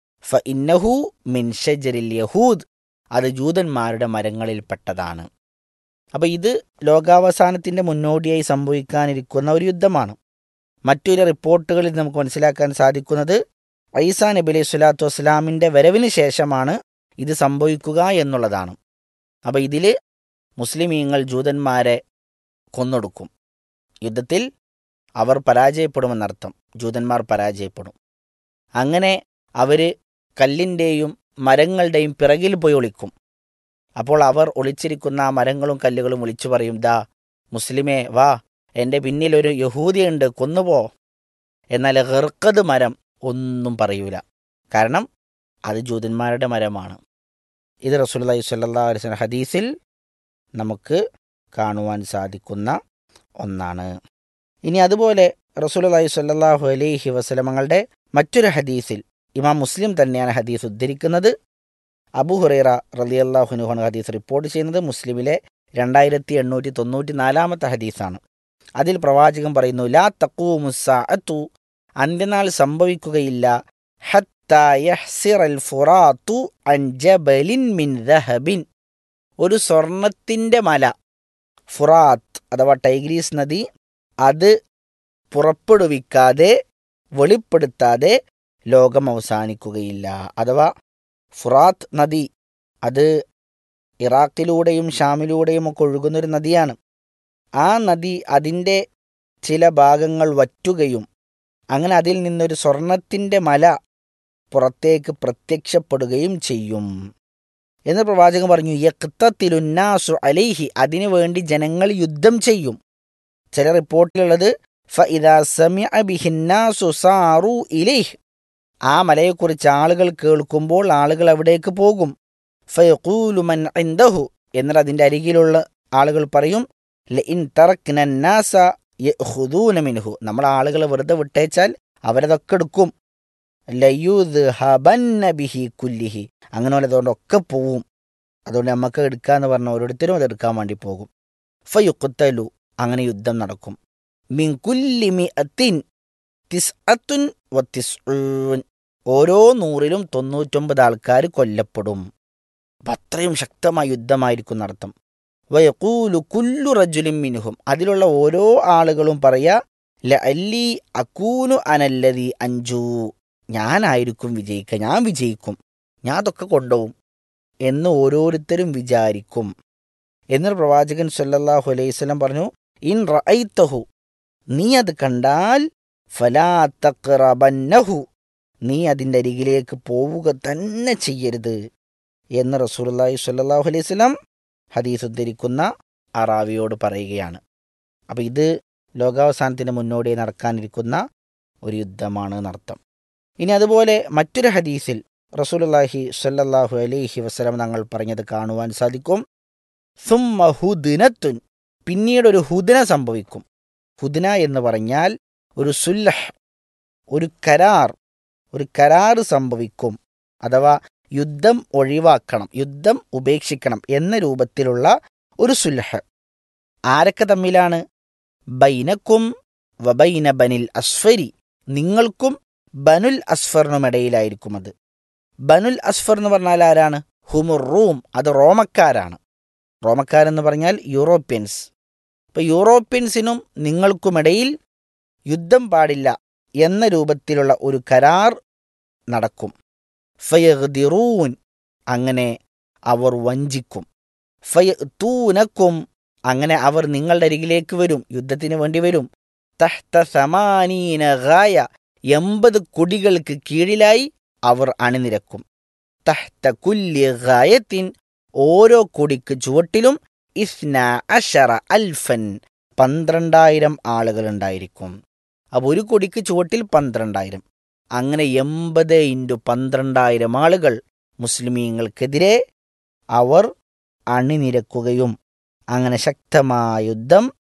ഫ ഇന്നഹു മിൻ ഷജരിൽ യഹൂദ് അത് ജൂതന്മാരുടെ മരങ്ങളിൽപ്പെട്ടതാണ് അപ്പോൾ ഇത് ലോകാവസാനത്തിൻ്റെ മുന്നോടിയായി സംഭവിക്കാനിരിക്കുന്ന ഒരു യുദ്ധമാണ് മറ്റൊരു റിപ്പോർട്ടുകളിൽ നമുക്ക് മനസ്സിലാക്കാൻ സാധിക്കുന്നത് ഐസാ നബി അലൈഹി സ്വലാത്തു വസ്സലാമിൻ്റെ വരവിന് ശേഷമാണ് ഇത് സംഭവിക്കുക എന്നുള്ളതാണ് അപ്പോൾ ഇതിൽ മുസ്ലിമീങ്ങൾ ജൂതന്മാരെ കൊന്നൊടുക്കും യുദ്ധത്തിൽ അവർ പരാജയപ്പെടുമെന്നർത്ഥം ജൂതന്മാർ പരാജയപ്പെടും അങ്ങനെ അവർ കല്ലിൻ്റെയും മരങ്ങളുടെയും പിറകിൽ പോയി ഒളിക്കും അപ്പോൾ അവർ ഒളിച്ചിരിക്കുന്ന ആ മരങ്ങളും കല്ലുകളും വിളിച്ചു പറയും ദാ മുസ്ലിമേ വാ എൻ്റെ പിന്നിൽ ഒരു യഹൂദിയുണ്ട് കൊന്നുപോ എന്നാൽ ഹെർക്കത് മരം ഒന്നും പറയൂല കാരണം അത് ജൂതന്മാരുടെ മരമാണ് ഇത് റസൂലി സ്വല്ലാ അലിസ്ലം ഹദീസിൽ നമുക്ക് കാണുവാൻ സാധിക്കുന്ന ഒന്നാണ് ഇനി അതുപോലെ റസൂലി സ്വല്ലാഹു അലൈഹി വസ്ലമങ്ങളുടെ മറ്റൊരു ഹദീസിൽ ഇമാം മുസ്ലിം തന്നെയാണ് ഹദീസ് ഉദ്ധരിക്കുന്നത് അബു ഹുറൈറ റലിയല്ലാഹുനുഹാണ് ഹദീസ് റിപ്പോർട്ട് ചെയ്യുന്നത് മുസ്ലിമിലെ രണ്ടായിരത്തി എണ്ണൂറ്റി തൊണ്ണൂറ്റി നാലാമത്തെ ഹദീസാണ് അതിൽ പ്രവാചകൻ പറയുന്നു ലാ തക്കൂ മുസ്സാഅത്തു അന്ത്യനാൾ സംഭവിക്കുകയില്ല ഹത്താ യഹ്സിറൽ ഫുറാത്തു അൻ ജബലിൻ മിൻ ദഹബിൻ ഒരു സ്വർണത്തിൻ്റെ മല ഫുറാത്ത് അഥവാ ടൈഗ്രീസ് നദി അത് പുറപ്പെടുവിക്കാതെ വെളിപ്പെടുത്താതെ ലോകം അവസാനിക്കുകയില്ല അഥവാ ഫുറാത്ത് നദി അത് ഇറാഖിലൂടെയും ഷാമിലൂടെയും ഒക്കെ ഒഴുകുന്നൊരു നദിയാണ് ആ നദി അതിൻ്റെ ചില ഭാഗങ്ങൾ വറ്റുകയും അങ്ങനെ അതിൽ നിന്നൊരു സ്വർണത്തിൻ്റെ മല പുറത്തേക്ക് പ്രത്യക്ഷപ്പെടുകയും ചെയ്യും എന്ന് പ്രവാചകൻ പറഞ്ഞു യക്തത്തിലുന്നാസു അലൈഹി അതിനു വേണ്ടി ജനങ്ങൾ യുദ്ധം ചെയ്യും ചില റിപ്പോർട്ടിലുള്ളത് ഫഇദാ സമിഅ ബിഹിന്നാസു സാറു ഇലൈഹ് ആ മലയെക്കുറിച്ച് ആളുകൾ കേൾക്കുമ്പോൾ ആളുകൾ അവിടേക്ക് പോകും ഫയഖൂലു മൻ ഇൻദഹു എന്നാൽ അതിൻ്റെ അരികിലുള്ള ആളുകൾ പറയും ലഇൻ തറക്നന്നാസ യഖുദൂന മിൻഹു നമ്മൾ ആളുകളെ വെറുതെ വിട്ടേച്ചാൽ അവരതൊക്കെ എടുക്കും ലയുദ് ഹബന്ന ബിഹി കുല്ലിഹി അങ്ങനെ അതുകൊണ്ടൊക്കെ പോവും അതുകൊണ്ട് നമുക്ക് എടുക്കാന്ന് പറഞ്ഞ ഓരോരുത്തരും അത് എടുക്കാൻ വേണ്ടി പോകും ഫയുക്കുത്തലു അങ്ങനെ യുദ്ധം നടക്കും മിൻ കുല്ലി മിഅത്തിൻ തിസ്അത്തുൻ വത്തിസ്ഊൻ ഓരോ നൂറിലും തൊണ്ണൂറ്റൊമ്പത് ആൾക്കാർ കൊല്ലപ്പെടും അപ്പം അത്രയും ശക്തമായ യുദ്ധമായിരിക്കും നടത്തം വയക്കൂലു കുല്ലു റജുലിൻ മിനുഹും അതിലുള്ള ഓരോ ആളുകളും പറയാ ല അല്ലി അക്കൂനു അനല്ലതി അഞ്ചു ഞാനായിരിക്കും വിജയിക്കുക ഞാൻ വിജയിക്കും ഞാൻ അതൊക്കെ കൊണ്ടുപോകും എന്ന് ഓരോരുത്തരും വിചാരിക്കും എന്നൊരു പ്രവാചകൻ സല്ലല്ലാഹു അലൈഹി സ്വലം പറഞ്ഞു ഇൻ റഅയ്തഹു നീ അത് കണ്ടാൽ ഫലാ തഖ്റബന്നഹു നീ അതിൻ്റെ അരികിലേക്ക് പോവുക തന്നെ ചെയ്യരുത് എന്ന് റസൂലുള്ളാഹി സ്വല്ലല്ലാഹു അലൈഹി വസല്ലം ഹദീസ് ഉദ്ധരിക്കുന്ന അറാവിയോട് പറയുകയാണ് അപ്പോൾ ഇത് ലോകാവസാനത്തിന് മുന്നോടി നടക്കാനിരിക്കുന്ന ഒരു യുദ്ധമാണ് എന്നർത്ഥം ഇനി അതുപോലെ മറ്റൊരു ഹദീസിൽ റസൂലുള്ളാഹി സ്വല്ലല്ലാഹു അലൈഹി വസല്ലം തങ്ങൾ പറഞ്ഞത് കാണുവാൻ സാധിക്കും സുമ്മ ഹുദിനത്തുൻ പിന്നീട് ഒരു ഹുദിന സംഭവിക്കും ഹുദിന എന്ന് പറഞ്ഞാൽ ഒരു സുല്ലഹ് ഒരു കരാർ ഒരു കരാറ് സംഭവിക്കും അഥവാ യുദ്ധം ഒഴിവാക്കണം യുദ്ധം ഉപേക്ഷിക്കണം എന്ന രൂപത്തിലുള്ള ഒരു സുല്ലഹ് ആരൊക്കെ തമ്മിലാണ് ബൈനക്കും വബൈന ബനിൽ അസ്ഫരി നിങ്ങൾക്കും ബനുൽ അസ്ഫറിനുമിടയിലായിരിക്കും അത് ബനുൽ അസ്ഫർ എന്ന് പറഞ്ഞാൽ ആരാണ് ഹുമുർ റൂം അത് റോമക്കാരാണ് റോമക്കാരെന്ന് പറഞ്ഞാൽ യൂറോപ്യൻസ് ഇപ്പം യൂറോപ്യൻസിനും നിങ്ങൾക്കുമിടയിൽ യുദ്ധം പാടില്ല എന്ന രൂപത്തിലുള്ള ഒരു കരാർ നടക്കും ഫയഹ്ദിറൂൻ അങ്ങനെ അവർ വഞ്ചിക്കും ഫയത്തൂനക്കും അങ്ങനെ അവർ നിങ്ങളുടെ അരികിലേക്ക് വരും യുദ്ധത്തിന് വേണ്ടി വരും തഹ്ത സമാനീന ഗായ എൺപത് കൊടികൾക്ക് കീഴിലായി അവർ അണിനിരക്കും തഹ്ത കുല്യ ഗായത്തിൻ ഓരോ കൊടിക്ക് ചുവട്ടിലും ഇസ്ന അഷറ അൽഫൻ പന്ത്രണ്ടായിരം ആളുകളുണ്ടായിരിക്കും അപ്പോൾ ഒരു കൊടിക്ക് ചുവട്ടിൽ പന്ത്രണ്ടായിരം അങ്ങനെ എൺപത് ഇൻറ്റു പന്ത്രണ്ടായിരം ആളുകൾ മുസ്ലിമീങ്ങൾക്കെതിരെ അവർ അണിനിരക്കുകയും അങ്ങനെ ശക്തമായ യുദ്ധം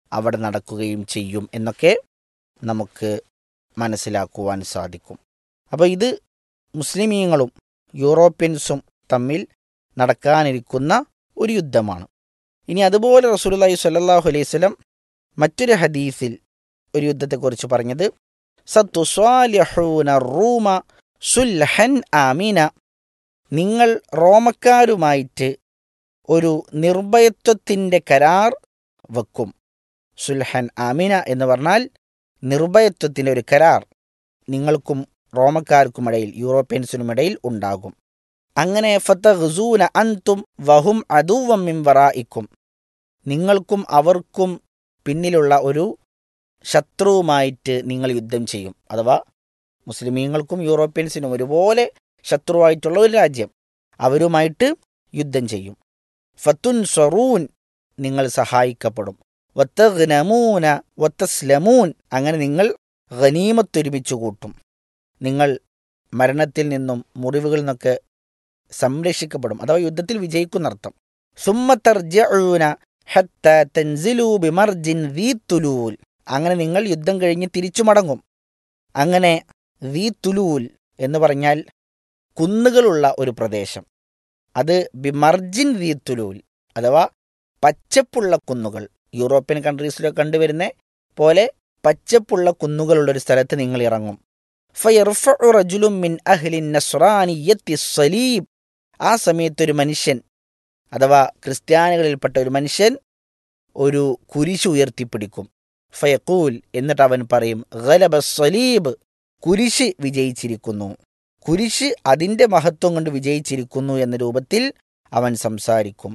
അവിടെ നടക്കുകയും ചെയ്യും എന്നൊക്കെ നമുക്ക് മനസ്സിലാക്കുവാൻ സാധിക്കും അപ്പോൾ ഇത് മുസ്ലിമീങ്ങളും യൂറോപ്യൻസും തമ്മിൽ നടക്കാനിരിക്കുന്ന ഒരു യുദ്ധമാണ് ഇനി അതുപോലെ റസൂലുള്ളാഹി സ്വല്ലല്ലാഹു അലൈഹി വസല്ലം മറ്റൊരു ഹദീസിൽ ഒരു യുദ്ധത്തെക്കുറിച്ച് പറഞ്ഞത് സത്തുസ്വാലിഹൂന റൂമ സുൽഹൻ ആമീന നിങ്ങൾ റോമക്കാരുമായിട്ട് ഒരു നിർഭയത്വത്തിൻ്റെ കരാർ വെക്കും സുൽഹൻ ആമിന എന്ന് പറഞ്ഞാൽ നിർഭയത്വത്തിൻ്റെ ഒരു കരാർ നിങ്ങൾക്കും റോമക്കാർക്കുമിടയിൽ യൂറോപ്യൻസിനുമിടയിൽ ഉണ്ടാകും അങ്ങനെ ഫത്തഹ്സൂന അൻതും വഹും അതുവം മിംവറായിക്കും നിങ്ങൾക്കും അവർക്കും പിന്നിലുള്ള ഒരു ശത്രുവുമായിട്ട് നിങ്ങൾ യുദ്ധം ചെയ്യും അഥവാ മുസ്ലിമീങ്ങൾക്കും യൂറോപ്യൻസിനും ഒരുപോലെ ശത്രുവായിട്ടുള്ള ഒരു രാജ്യം അവരുമായിട്ട് യുദ്ധം ചെയ്യും ഫത്തുൻ സ്വറൂൻ നിങ്ങൾ സഹായിക്കപ്പെടും വത്തഗ്നമൂന വത്തസ്ലമൂൻ അങ്ങനെ നിങ്ങൾ ഖനീമത്തൊരുമിച്ച് കൂട്ടും നിങ്ങൾ മരണത്തിൽ നിന്നും മുറിവുകളിൽ നിന്നൊക്കെ സംരക്ഷിക്കപ്പെടും അഥവാ യുദ്ധത്തിൽ വിജയിക്കുന്നർത്ഥം സുമ്മത്തർജഊന ഹത്ത തൻസിലൂ ബിമർജിൻ ദീത്തുലൂൽ അങ്ങനെ നിങ്ങൾ യുദ്ധം കഴിഞ്ഞ് തിരിച്ചു മടങ്ങും അങ്ങനെ ദീത്തുലൂൽ എന്ന് പറഞ്ഞാൽ കുന്നുകളുള്ള ഒരു പ്രദേശം അത് ബിമർജിൻ ദീത്തുലൂൽ അഥവാ പച്ചപ്പുള്ള കുന്നുകൾ യൂറോപ്യൻ കൺട്രീസിലൊക്കെ കണ്ടുവരുന്ന പോലെ പച്ചപ്പുള്ള കുന്നുകളുള്ളൊരു സ്ഥലത്ത് നിങ്ങൾ ഇറങ്ങും ഫയർഫഉ റജുലും മിൻ അഹ്ലിൻ നസ്രാനിയത്തി സലീബ് ആ സമയത്തൊരു മനുഷ്യൻ അഥവാ ക്രിസ്ത്യാനികളിൽപ്പെട്ട ഒരു മനുഷ്യൻ ഒരു കുരിശ് ഉയർത്തിപ്പിടിക്കും ഫയക്കൂൽ എന്നിട്ട് അവൻ പറയും ഗലബ സലീബ് കുരിശ് വിജയിച്ചിരിക്കുന്നു കുരിശ് അതിൻ്റെ മഹത്വം കൊണ്ട് വിജയിച്ചിരിക്കുന്നു എന്ന രൂപത്തിൽ അവൻ സംസാരിക്കും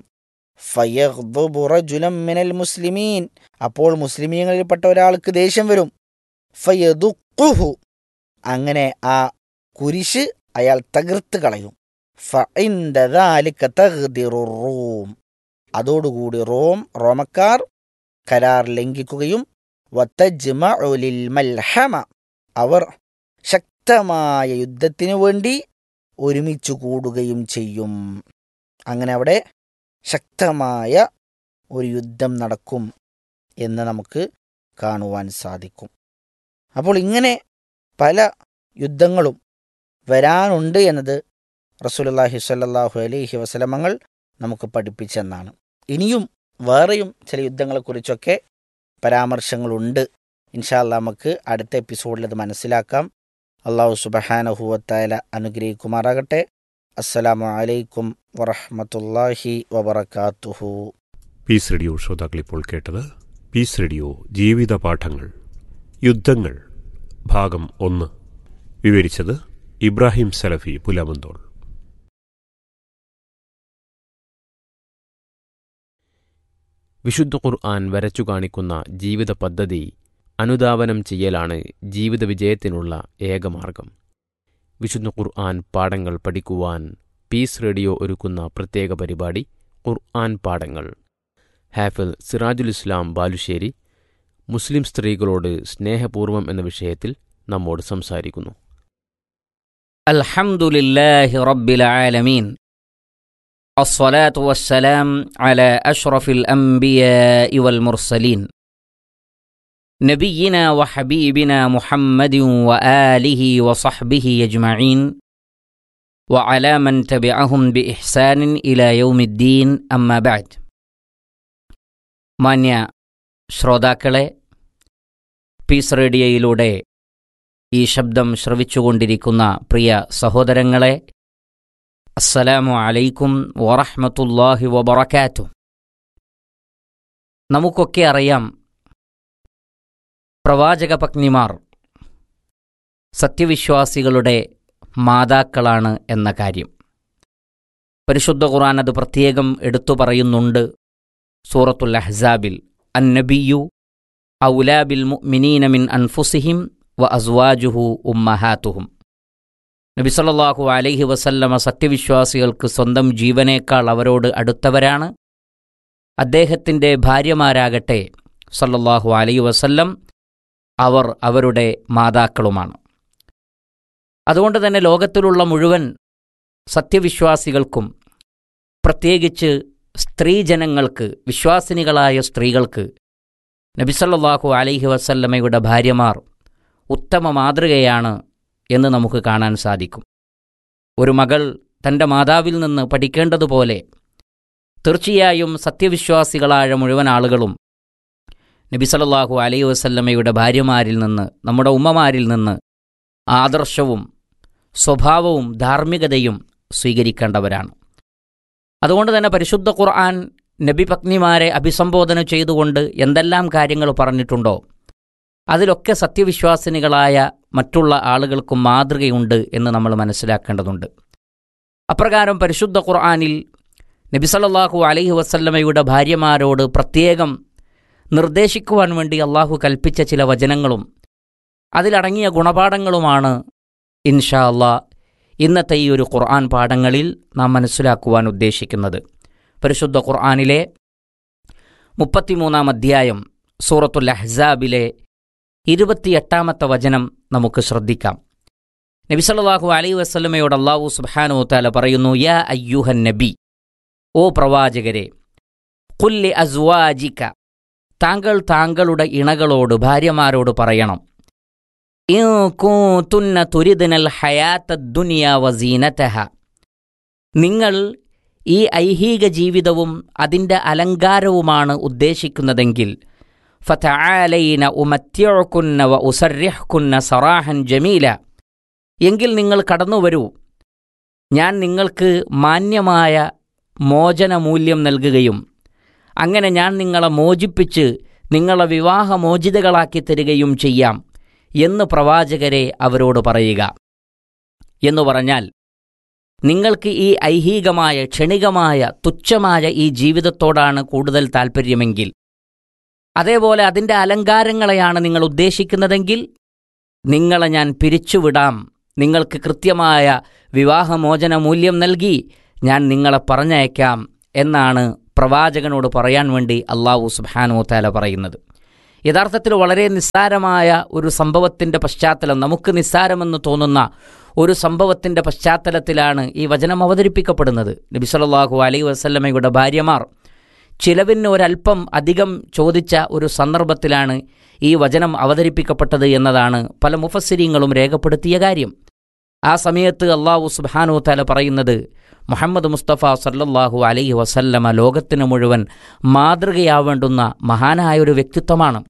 ഫയഗ്ദുബു റജുലം മിനൽ മുസ്ലിമീൻ അപ്പോൾ മുസ്ലിമീങ്ങളിൽപ്പെട്ട ഒരാൾക്ക് ദേഷ്യം വരും ഫയദുഖുഹു അങ്ങനെ ആ കുരിശ് അയാൾ തകർത്ത് കളയും ഫഇൻദ ദാലിക തഗ്ദിറു റൂം അതോടുകൂടി റോം റോമക്കാർ കരാർ ലംഘിക്കുകയും വതജ്മഉ ലിൽ മൽഹമ അവർ ശക്തമായ യുദ്ധത്തിനു വേണ്ടി ഒരുമിച്ച് കൂടുകയും ചെയ്യും അങ്ങനെ അവിടെ ശക്തമായ ഒരു യുദ്ധം നടക്കും എന്ന് നമുക്ക് കാണുവാൻ സാധിക്കും അപ്പോൾ ഇങ്ങനെ പല യുദ്ധങ്ങളും വരാനുണ്ട് എന്നത് റസൂലുള്ളാഹി സ്വല്ലല്ലാഹു അലൈഹി വസല്ലമങ്ങൾ നമുക്ക് പഠിപ്പിച്ചെന്നാണ് ഇനിയും വേറെയും ചില യുദ്ധങ്ങളെക്കുറിച്ചൊക്കെ പരാമർശങ്ങളുണ്ട് ഇൻഷാല്ല നമുക്ക് അടുത്ത എപ്പിസോഡിൽ അത് മനസ്സിലാക്കാം അള്ളാഹു സുബഹാനഹുവത്തായ അനുഗ്രഹിക്കുമാറാകട്ടെ അസ്സലാമു അലൈക്കും വറഹ്മത്തുള്ളാഹി വബറകാതുഹു പീസ് റേഡിയോ ശ്രോതാക്കൾ ഇപ്പോൾ കേട്ടത് പീസ് റേഡിയോ ജീവിത പാഠങ്ങൾ യുദ്ധങ്ങൾ ഭാഗം ഒന്ന് വിവരിച്ചത് ഇബ്രാഹിം സലഫി പുലമന്തോൾ വിശുദ്ധ ഖുർആൻ വരച്ചു കാണിക്കുന്ന ജീവിത പദ്ധതി അനുധാവനം ചെയ്യലാണ് ജീവിത വിജയത്തിനുള്ള ഏകമാർഗം വിശുദ്ധ ഖുർആൻ പാഠങ്ങൾ പഠിക്കുവാൻ പീസ് റേഡിയോ ഒരുക്കുന്ന പ്രത്യേക പരിപാടി ഖുർആൻ പാഠങ്ങൾ ഹാഫിൽ സിറാജുൽ ഇസ്ലാം ബാലുശ്ശേരി മുസ്ലിം സ്ത്രീകളോട് സ്നേഹപൂർവം എന്ന വിഷയത്തിൽ നമ്മോട് സംസാരിക്കുന്നു الحمد لله رب العالمين الصلاة والسلام على أشرف الأنبياء والمرسلين نبينا وحبيبنا محمد وآله وصحبه أجمعين وعلى من تبعهم بإحسان إلى يوم الدين أما بعد മാന്യ ശ്രോതാക്കളെ പീസ് റേഡിയോയിലൂടെ ഈ ശബ്ദം ശ്രവിച്ചുകൊണ്ടിരിക്കുന്ന പ്രിയ സഹോദരങ്ങളെ അസ്സലാമു അലൈക്കും വറഹ്മത്തുള്ളാഹി വബറകാത്തു നമുക്കൊക്കെ അറിയാം പ്രവാചക പത്നിമാർ സത്യവിശ്വാസികളുടെ മാതാക്കളാണ് എന്ന കാര്യം പരിശുദ്ധ ഖുർആൻ അത് പ്രത്യേകം എടുത്തു പറയുന്നുണ്ട് സൂറത്തുൽ അഹ്സാബിൽ അന്നബിയു ഔലാബിൽ മുഅ്മിനീന മിൻ അൻഫുസിഹിം വ അസ്വാജുഹു ഉമ്മഹാത്തുഹും നബി സല്ലല്ലാഹു അലൈഹി വസല്ലമ സത്യവിശ്വാസികൾക്ക് സ്വന്തം ജീവനേക്കാൾ അവരോട് അടുത്തവരാണ് അദ്ദേഹത്തിൻ്റെ ഭാര്യമാരാകട്ടെ സല്ലല്ലാഹു അലൈഹി വസല്ലം അവർ അവരുടെ മാതാക്കളുമാണ് അതുകൊണ്ട് തന്നെ ലോകത്തിലുള്ള മുഴുവൻ സത്യവിശ്വാസികൾക്കും പ്രത്യേകിച്ച് സ്ത്രീജനങ്ങൾക്ക് വിശ്വാസിനികളായ സ്ത്രീകൾക്ക് നബിസല്ലാഹു അലൈഹി വസല്ലമയുടെ ഭാര്യമാർ ഉത്തമ മാതൃകയാണ് എന്ന് നമുക്ക് കാണാൻ സാധിക്കും ഒരു മകൾ തൻ്റെ മാതാവിൽ നിന്ന് പഠിക്കേണ്ടതുപോലെ തീർച്ചയായും സത്യവിശ്വാസികളായ മുഴുവൻ ആളുകളും നബി സല്ലല്ലാഹു അലൈഹി വസല്ലമയുടെ ഭാര്യമാരിൽ നിന്ന് നമ്മുടെ ഉമ്മമാരിൽ നിന്ന് ആദർശവും സ്വഭാവവും ധാർമ്മികതയും സ്വീകരിക്കേണ്ടവരാണ് അതുകൊണ്ട് തന്നെ പരിശുദ്ധ ഖുർആൻ നബി പത്നിമാരെ അഭിസംബോധന ചെയ്തുകൊണ്ട് എന്തെല്ലാം കാര്യങ്ങൾ പറഞ്ഞിട്ടുണ്ടോ അതിലൊക്കെ സത്യവിശ്വാസിനികളായ മറ്റുള്ള ആളുകൾക്കും മാതൃകയുണ്ട് എന്ന് നമ്മൾ മനസ്സിലാക്കേണ്ടതുണ്ട് അപ്രകാരം പരിശുദ്ധ ഖുർആനിൽ നബി സല്ലല്ലാഹു അലൈഹി വസല്ലമയുടെ ഭാര്യമാരോട് പ്രത്യേകം നിർദ്ദേശിക്കുവാൻ വേണ്ടി അള്ളാഹു കൽപ്പിച്ച ചില വചനങ്ങളും അതിലടങ്ങിയ ഗുണപാഠങ്ങളുമാണ് ഇൻഷാ അള്ളാ ഇന്നത്തെ ഈ ഒരു ഖുർആൻ പാഠങ്ങളിൽ നാം മനസ്സിലാക്കുവാൻ ഉദ്ദേശിക്കുന്നത് പരിശുദ്ധ ഖുർആനിലെ മുപ്പത്തിമൂന്നാം അധ്യായം സൂറത്തുൽ അഹ്സാബിലെ ഇരുപത്തിയെട്ടാമത്തെ വചനം നമുക്ക് ശ്രദ്ധിക്കാം നബി സല്ലല്ലാഹു അലൈഹി വസല്ലമയോട് അള്ളാഹു സുബ്ഹാനഹു വതആല പറയുന്നു യാ അയ്യുഹൻ നബി ഓ പ്രവാചകരെ കുല്ലി അസ്വാജിക താങ്കൾ താങ്കളുടെ ഇണകളോട് ഭാര്യമാരോട് പറയണം ഇൻ കൂതുന്ന തുരിദ്നൽ ഹയാത്ത ദുനിയ വസീനതഹ നിങ്ങൾ ഈ ഐഹിക ജീവിതവും അതിൻ്റെ അലങ്കാരവുമാണ് ഉദ്ദേശിക്കുന്നതെങ്കിൽ ഫതആലൈന ഉമത്യഉക്കുന്ന വ ഉസർരിഹ്കുന്ന സറാഹൻ ജമീല എങ്കിൽ നിങ്ങൾ കടന്നു വരൂ ഞാൻ നിങ്ങൾക്ക് മാന്യമായ മോചനമൂല്യം നൽകുകയും അങ്ങനെ ഞാൻ നിങ്ങളെ മോചിപ്പിച്ച് നിങ്ങളെ വിവാഹമോചിതകളാക്കി തരികയും ചെയ്യാം എന്ന് പ്രവാചകരെ അവരോട് പറയുക എന്നു പറഞ്ഞാൽ നിങ്ങൾക്ക് ഈ ഐഹികമായ ക്ഷണികമായ തുച്ഛമായ ഈ ജീവിതത്തോടാണ് കൂടുതൽ താൽപ്പര്യമെങ്കിൽ അതേപോലെ അതിൻ്റെ അലങ്കാരങ്ങളെയാണ് നിങ്ങൾ ഉദ്ദേശിക്കുന്നതെങ്കിൽ നിങ്ങളെ ഞാൻ പിരിച്ചുവിടാം നിങ്ങൾക്ക് കൃത്യമായ വിവാഹമോചന മൂല്യം നൽകി ഞാൻ നിങ്ങളെ പറഞ്ഞയക്കാം എന്നാണ് പ്രവാചകനോട് പറയാൻ വേണ്ടി അള്ളാഹു സുബാനു താല പറയുന്നത് യഥാർത്ഥത്തിൽ വളരെ നിസ്സാരമായ ഒരു സംഭവത്തിൻ്റെ പശ്ചാത്തലം നമുക്ക് നിസ്സാരമെന്ന് തോന്നുന്ന ഒരു സംഭവത്തിൻ്റെ പശ്ചാത്തലത്തിലാണ് ഈ വചനം അവതരിപ്പിക്കപ്പെടുന്നത് നബി സല്ലല്ലാഹു അലൈഹി വസല്ലമയുടെ ഭാര്യമാർ ചിലവിന് ഒരല്പം അധികം ചോദിച്ച ഒരു സന്ദർഭത്തിലാണ് ഈ വചനം അവതരിപ്പിക്കപ്പെട്ടത് എന്നതാണ് പല മുഫസ്സിരിങ്ങളും രേഖപ്പെടുത്തിയ കാര്യം ആ സമയത്ത് അള്ളാഹു സുബാനു തല പറയുന്നത് മുഹമ്മദ് മുസ്തഫ സല്ലല്ലാഹു അലൈഹി വസല്ലമ ലോകത്തിന് മുഴുവൻ മാതൃകയാവേണ്ടുന്ന മഹാനായ ഒരു വ്യക്തിത്വമാണ്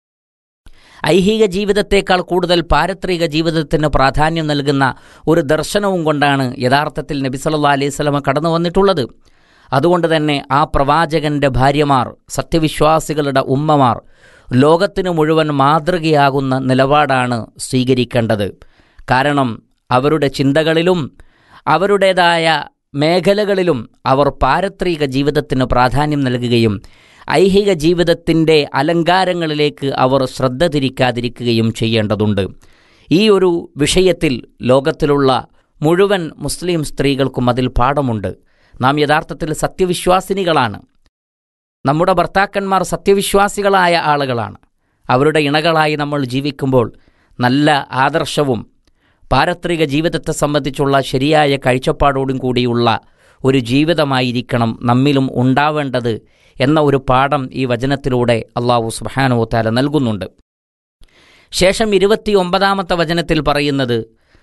ഐഹിക ജീവിതത്തേക്കാൾ കൂടുതൽ പാരത്രിക ജീവിതത്തിന് പ്രാധാന്യം നൽകുന്ന ഒരു ദർശനവും കൊണ്ടാണ് യഥാർത്ഥത്തിൽ നബി സല്ലല്ലാഹു അലൈഹി സ്വലമ കടന്നു വന്നിട്ടുള്ളത് അതുകൊണ്ട് തന്നെ ആ പ്രവാചകന്റെ ഭാര്യമാർ സത്യവിശ്വാസികളുടെ ഉമ്മമാർ ലോകത്തിന് മുഴുവൻ മാതൃകയാകുന്ന നിലപാടാണ് സ്വീകരിക്കേണ്ടത് കാരണം അവരുടെ ചിന്തകളിലും അവരുടേതായ മേഖലകളിലും അവർ പാരത്രിക ജീവിതത്തിന് പ്രാധാന്യം നൽകുകയും ഐഹിക ജീവിതത്തിൻ്റെ അലങ്കാരങ്ങളിലേക്ക് അവർ ശ്രദ്ധ തിരിക്കാതിരിക്കുകയും ചെയ്യേണ്ടതുണ്ട് ഈ ഒരു വിഷയത്തിൽ ലോകത്തിലുള്ള മുഴുവൻ മുസ്ലിം സ്ത്രീകൾക്കും അതിൽ പാഠമുണ്ട് നാം യഥാർത്ഥത്തിൽ സത്യവിശ്വാസിനികളാണ് നമ്മുടെ ഭർത്താക്കന്മാർ സത്യവിശ്വാസികളായ ആളുകളാണ് അവരുടെ ഇണകളായി നമ്മൾ ജീവിക്കുമ്പോൾ നല്ല ആദർശവും പാരത്രിക ജീവിതത്തെ സംബന്ധിച്ചുള്ള ശരിയായ കാഴ്ചപ്പാടോടും കൂടിയുള്ള ഒരു ജീവിതമായിരിക്കണം നമ്മിലും ഉണ്ടാവേണ്ടത് എന്ന ഒരു പാഠം ഈ വചനത്തിലൂടെ അള്ളാഹു സുബാനുത്താല നൽകുന്നുണ്ട് ശേഷം ഇരുപത്തി ഒമ്പതാമത്തെ വചനത്തിൽ പറയുന്നത്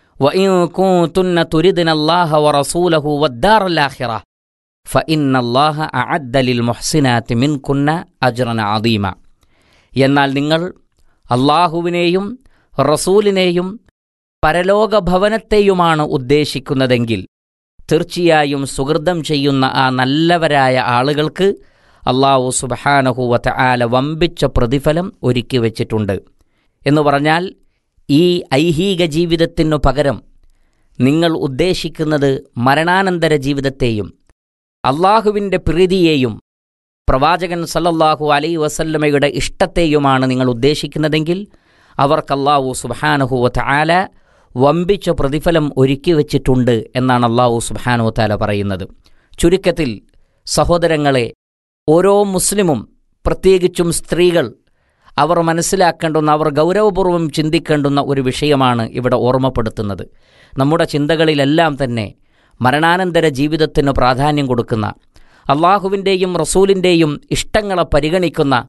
എന്നാൽ നിങ്ങൾ അള്ളാഹുവിനെയും റസൂലിനെയും പരലോക ഭവനത്തെയുമാണ് ഉദ്ദേശിക്കുന്നതെങ്കിൽ തീർച്ചയായും സുഹൃതം ചെയ്യുന്ന ആ നല്ലവരായ ആളുകൾക്ക് അള്ളാഹു സുബഹാനഹുവത്ത ആല വമ്പിച്ച പ്രതിഫലം ഒരുക്കി വച്ചിട്ടുണ്ട് എന്ന് പറഞ്ഞാൽ ഈ ഐഹിക ജീവിതത്തിനു പകരം നിങ്ങൾ ഉദ്ദേശിക്കുന്നത് മരണാനന്തര ജീവിതത്തെയും അള്ളാഹുവിൻ്റെ പ്രീതിയെയും പ്രവാചകൻ സല്ലല്ലാഹു അലൈ വസല്ലമയുടെ ഇഷ്ടത്തെയുമാണ് നിങ്ങൾ ഉദ്ദേശിക്കുന്നതെങ്കിൽ അവർക്ക് അള്ളാഹു സുബാനഹുവത്ത ആല വമ്പിച്ച പ്രതിഫലം ഒരുക്കി വച്ചിട്ടുണ്ട് എന്നാണ് അള്ളാഹു സുബാനു താല പറയുന്നത് ചുരുക്കത്തിൽ സഹോദരങ്ങളെ ഓരോ മുസ്ലിമും പ്രത്യേകിച്ചും സ്ത്രീകൾ അവർ മനസ്സിലാക്കേണ്ടുന്ന അവർ ഗൗരവപൂർവ്വം ചിന്തിക്കേണ്ടുന്ന ഒരു വിഷയമാണ് ഇവിടെ ഓർമ്മപ്പെടുത്തുന്നത് നമ്മുടെ ചിന്തകളിലെല്ലാം തന്നെ മരണാനന്തര ജീവിതത്തിന് പ്രാധാന്യം കൊടുക്കുന്ന അള്ളാഹുവിൻ്റെയും റസൂലിൻ്റെയും ഇഷ്ടങ്ങളെ പരിഗണിക്കുന്ന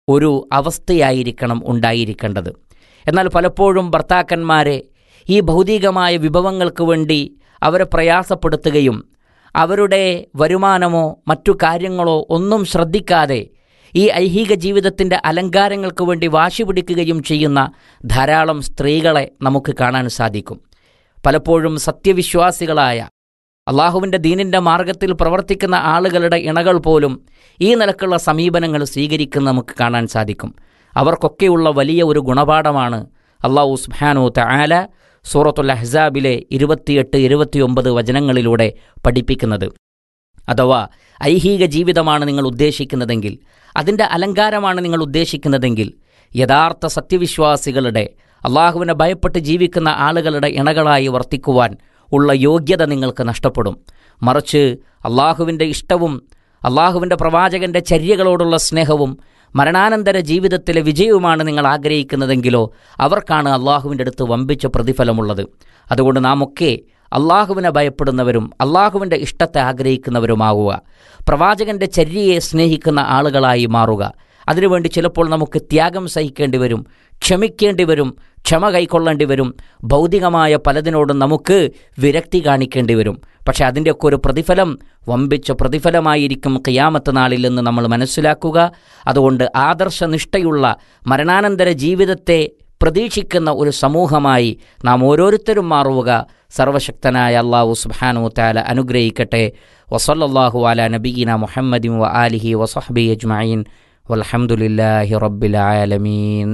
ഒരു അവസ്ഥയായിരിക്കണം ഉണ്ടായിരിക്കേണ്ടത് എന്നാൽ പലപ്പോഴും ഭർത്താക്കന്മാരെ ഈ ഭൗതികമായ വിഭവങ്ങൾക്ക് വേണ്ടി അവരെ പ്രയാസപ്പെടുത്തുകയും അവരുടെ വരുമാനമോ മറ്റു കാര്യങ്ങളോ ഒന്നും ശ്രദ്ധിക്കാതെ ഈ ഐഹിക ജീവിതത്തിൻ്റെ അലങ്കാരങ്ങൾക്ക് വേണ്ടി വാശി പിടിക്കുകയും ചെയ്യുന്ന ധാരാളം സ്ത്രീകളെ നമുക്ക് കാണാൻ സാധിക്കും പലപ്പോഴും സത്യവിശ്വാസികളായ അള്ളാഹുവിൻ്റെ ദീനിൻ്റെ മാർഗത്തിൽ പ്രവർത്തിക്കുന്ന ആളുകളുടെ ഇണകൾ പോലും ഈ നിലക്കുള്ള സമീപനങ്ങൾ സ്വീകരിക്കുന്ന നമുക്ക് കാണാൻ സാധിക്കും അവർക്കൊക്കെയുള്ള വലിയ ഒരു ഗുണപാഠമാണ് അള്ളാഹു സുബ്ഹാനു തആല സൂറത്തുൽ അഹ്സാബിലെ ഇരുപത്തിയെട്ട് ഇരുപത്തിയൊമ്പത് വചനങ്ങളിലൂടെ പഠിപ്പിക്കുന്നത് അഥവാ ഐഹിക ജീവിതമാണ് നിങ്ങൾ ഉദ്ദേശിക്കുന്നതെങ്കിൽ അതിൻ്റെ അലങ്കാരമാണ് നിങ്ങൾ ഉദ്ദേശിക്കുന്നതെങ്കിൽ യഥാർത്ഥ സത്യവിശ്വാസികളുടെ അള്ളാഹുവിനെ ഭയപ്പെട്ട് ജീവിക്കുന്ന ആളുകളുടെ ഇണകളായി വർത്തിക്കുവാൻ ഉള്ള യോഗ്യത നിങ്ങൾക്ക് നഷ്ടപ്പെടും മറിച്ച് അള്ളാഹുവിൻ്റെ ഇഷ്ടവും അള്ളാഹുവിൻ്റെ പ്രവാചകൻ്റെ ചര്യകളോടുള്ള സ്നേഹവും മരണാനന്തര ജീവിതത്തിലെ വിജയവുമാണ് നിങ്ങൾ ആഗ്രഹിക്കുന്നതെങ്കിലോ അവർക്കാണ് അള്ളാഹുവിൻ്റെ അടുത്ത് വമ്പിച്ച പ്രതിഫലമുള്ളത് അതുകൊണ്ട് നാം ഒക്കെ അള്ളാഹുവിനെ ഭയപ്പെടുന്നവരും അള്ളാഹുവിൻ്റെ ഇഷ്ടത്തെ ആഗ്രഹിക്കുന്നവരുമാകുക പ്രവാചകൻ്റെ ചര്യയെ സ്നേഹിക്കുന്ന ആളുകളായി മാറുക അതിനുവേണ്ടി ചിലപ്പോൾ നമുക്ക് ത്യാഗം സഹിക്കേണ്ടി വരും ക്ഷമിക്കേണ്ടി വരും ക്ഷമ കൈക്കൊള്ളേണ്ടി വരും ഭൗതികമായ പലതിനോടും നമുക്ക് വിരക്തി കാണിക്കേണ്ടി വരും പക്ഷെ അതിൻ്റെയൊക്കെ ഒരു പ്രതിഫലം വമ്പിച്ച പ്രതിഫലമായിരിക്കും ഖിയാമത്ത് നാളിൽ നിന്ന് നമ്മൾ മനസ്സിലാക്കുക അതുകൊണ്ട് ആദർശനിഷ്ഠയുള്ള മരണാനന്തര ജീവിതത്തെ പ്രതീക്ഷിക്കുന്ന ഒരു സമൂഹമായി നാം ഓരോരുത്തരും മാറുക സർവശക്തനായ അള്ളാഹു സുബ്ഹാനു താല അനുഗ്രഹിക്കട്ടെ വസല്ലല്ലാഹു അല നബീന മുഹമ്മദിൻ വ ആലിഹി വസഹബി അജ്മഈൻ വൽഹംദുലില്ലാഹി റബ്ബിൽ ആലമീൻ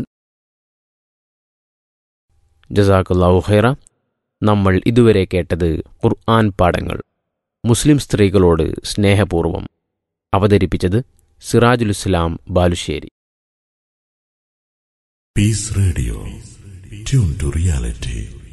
ജസാഖുല്ലാഹു ഖൈറ നമ്മൾ ഇതുവരെ കേട്ടത് ഖുർആൻ പാഠങ്ങൾ മുസ്ലിം സ്ത്രീകളോട് സ്നേഹപൂർവം അവതരിപ്പിച്ചത് സിറാജുൽ ഇസ്ലാം Balussery Peace Radio. Tune to reality.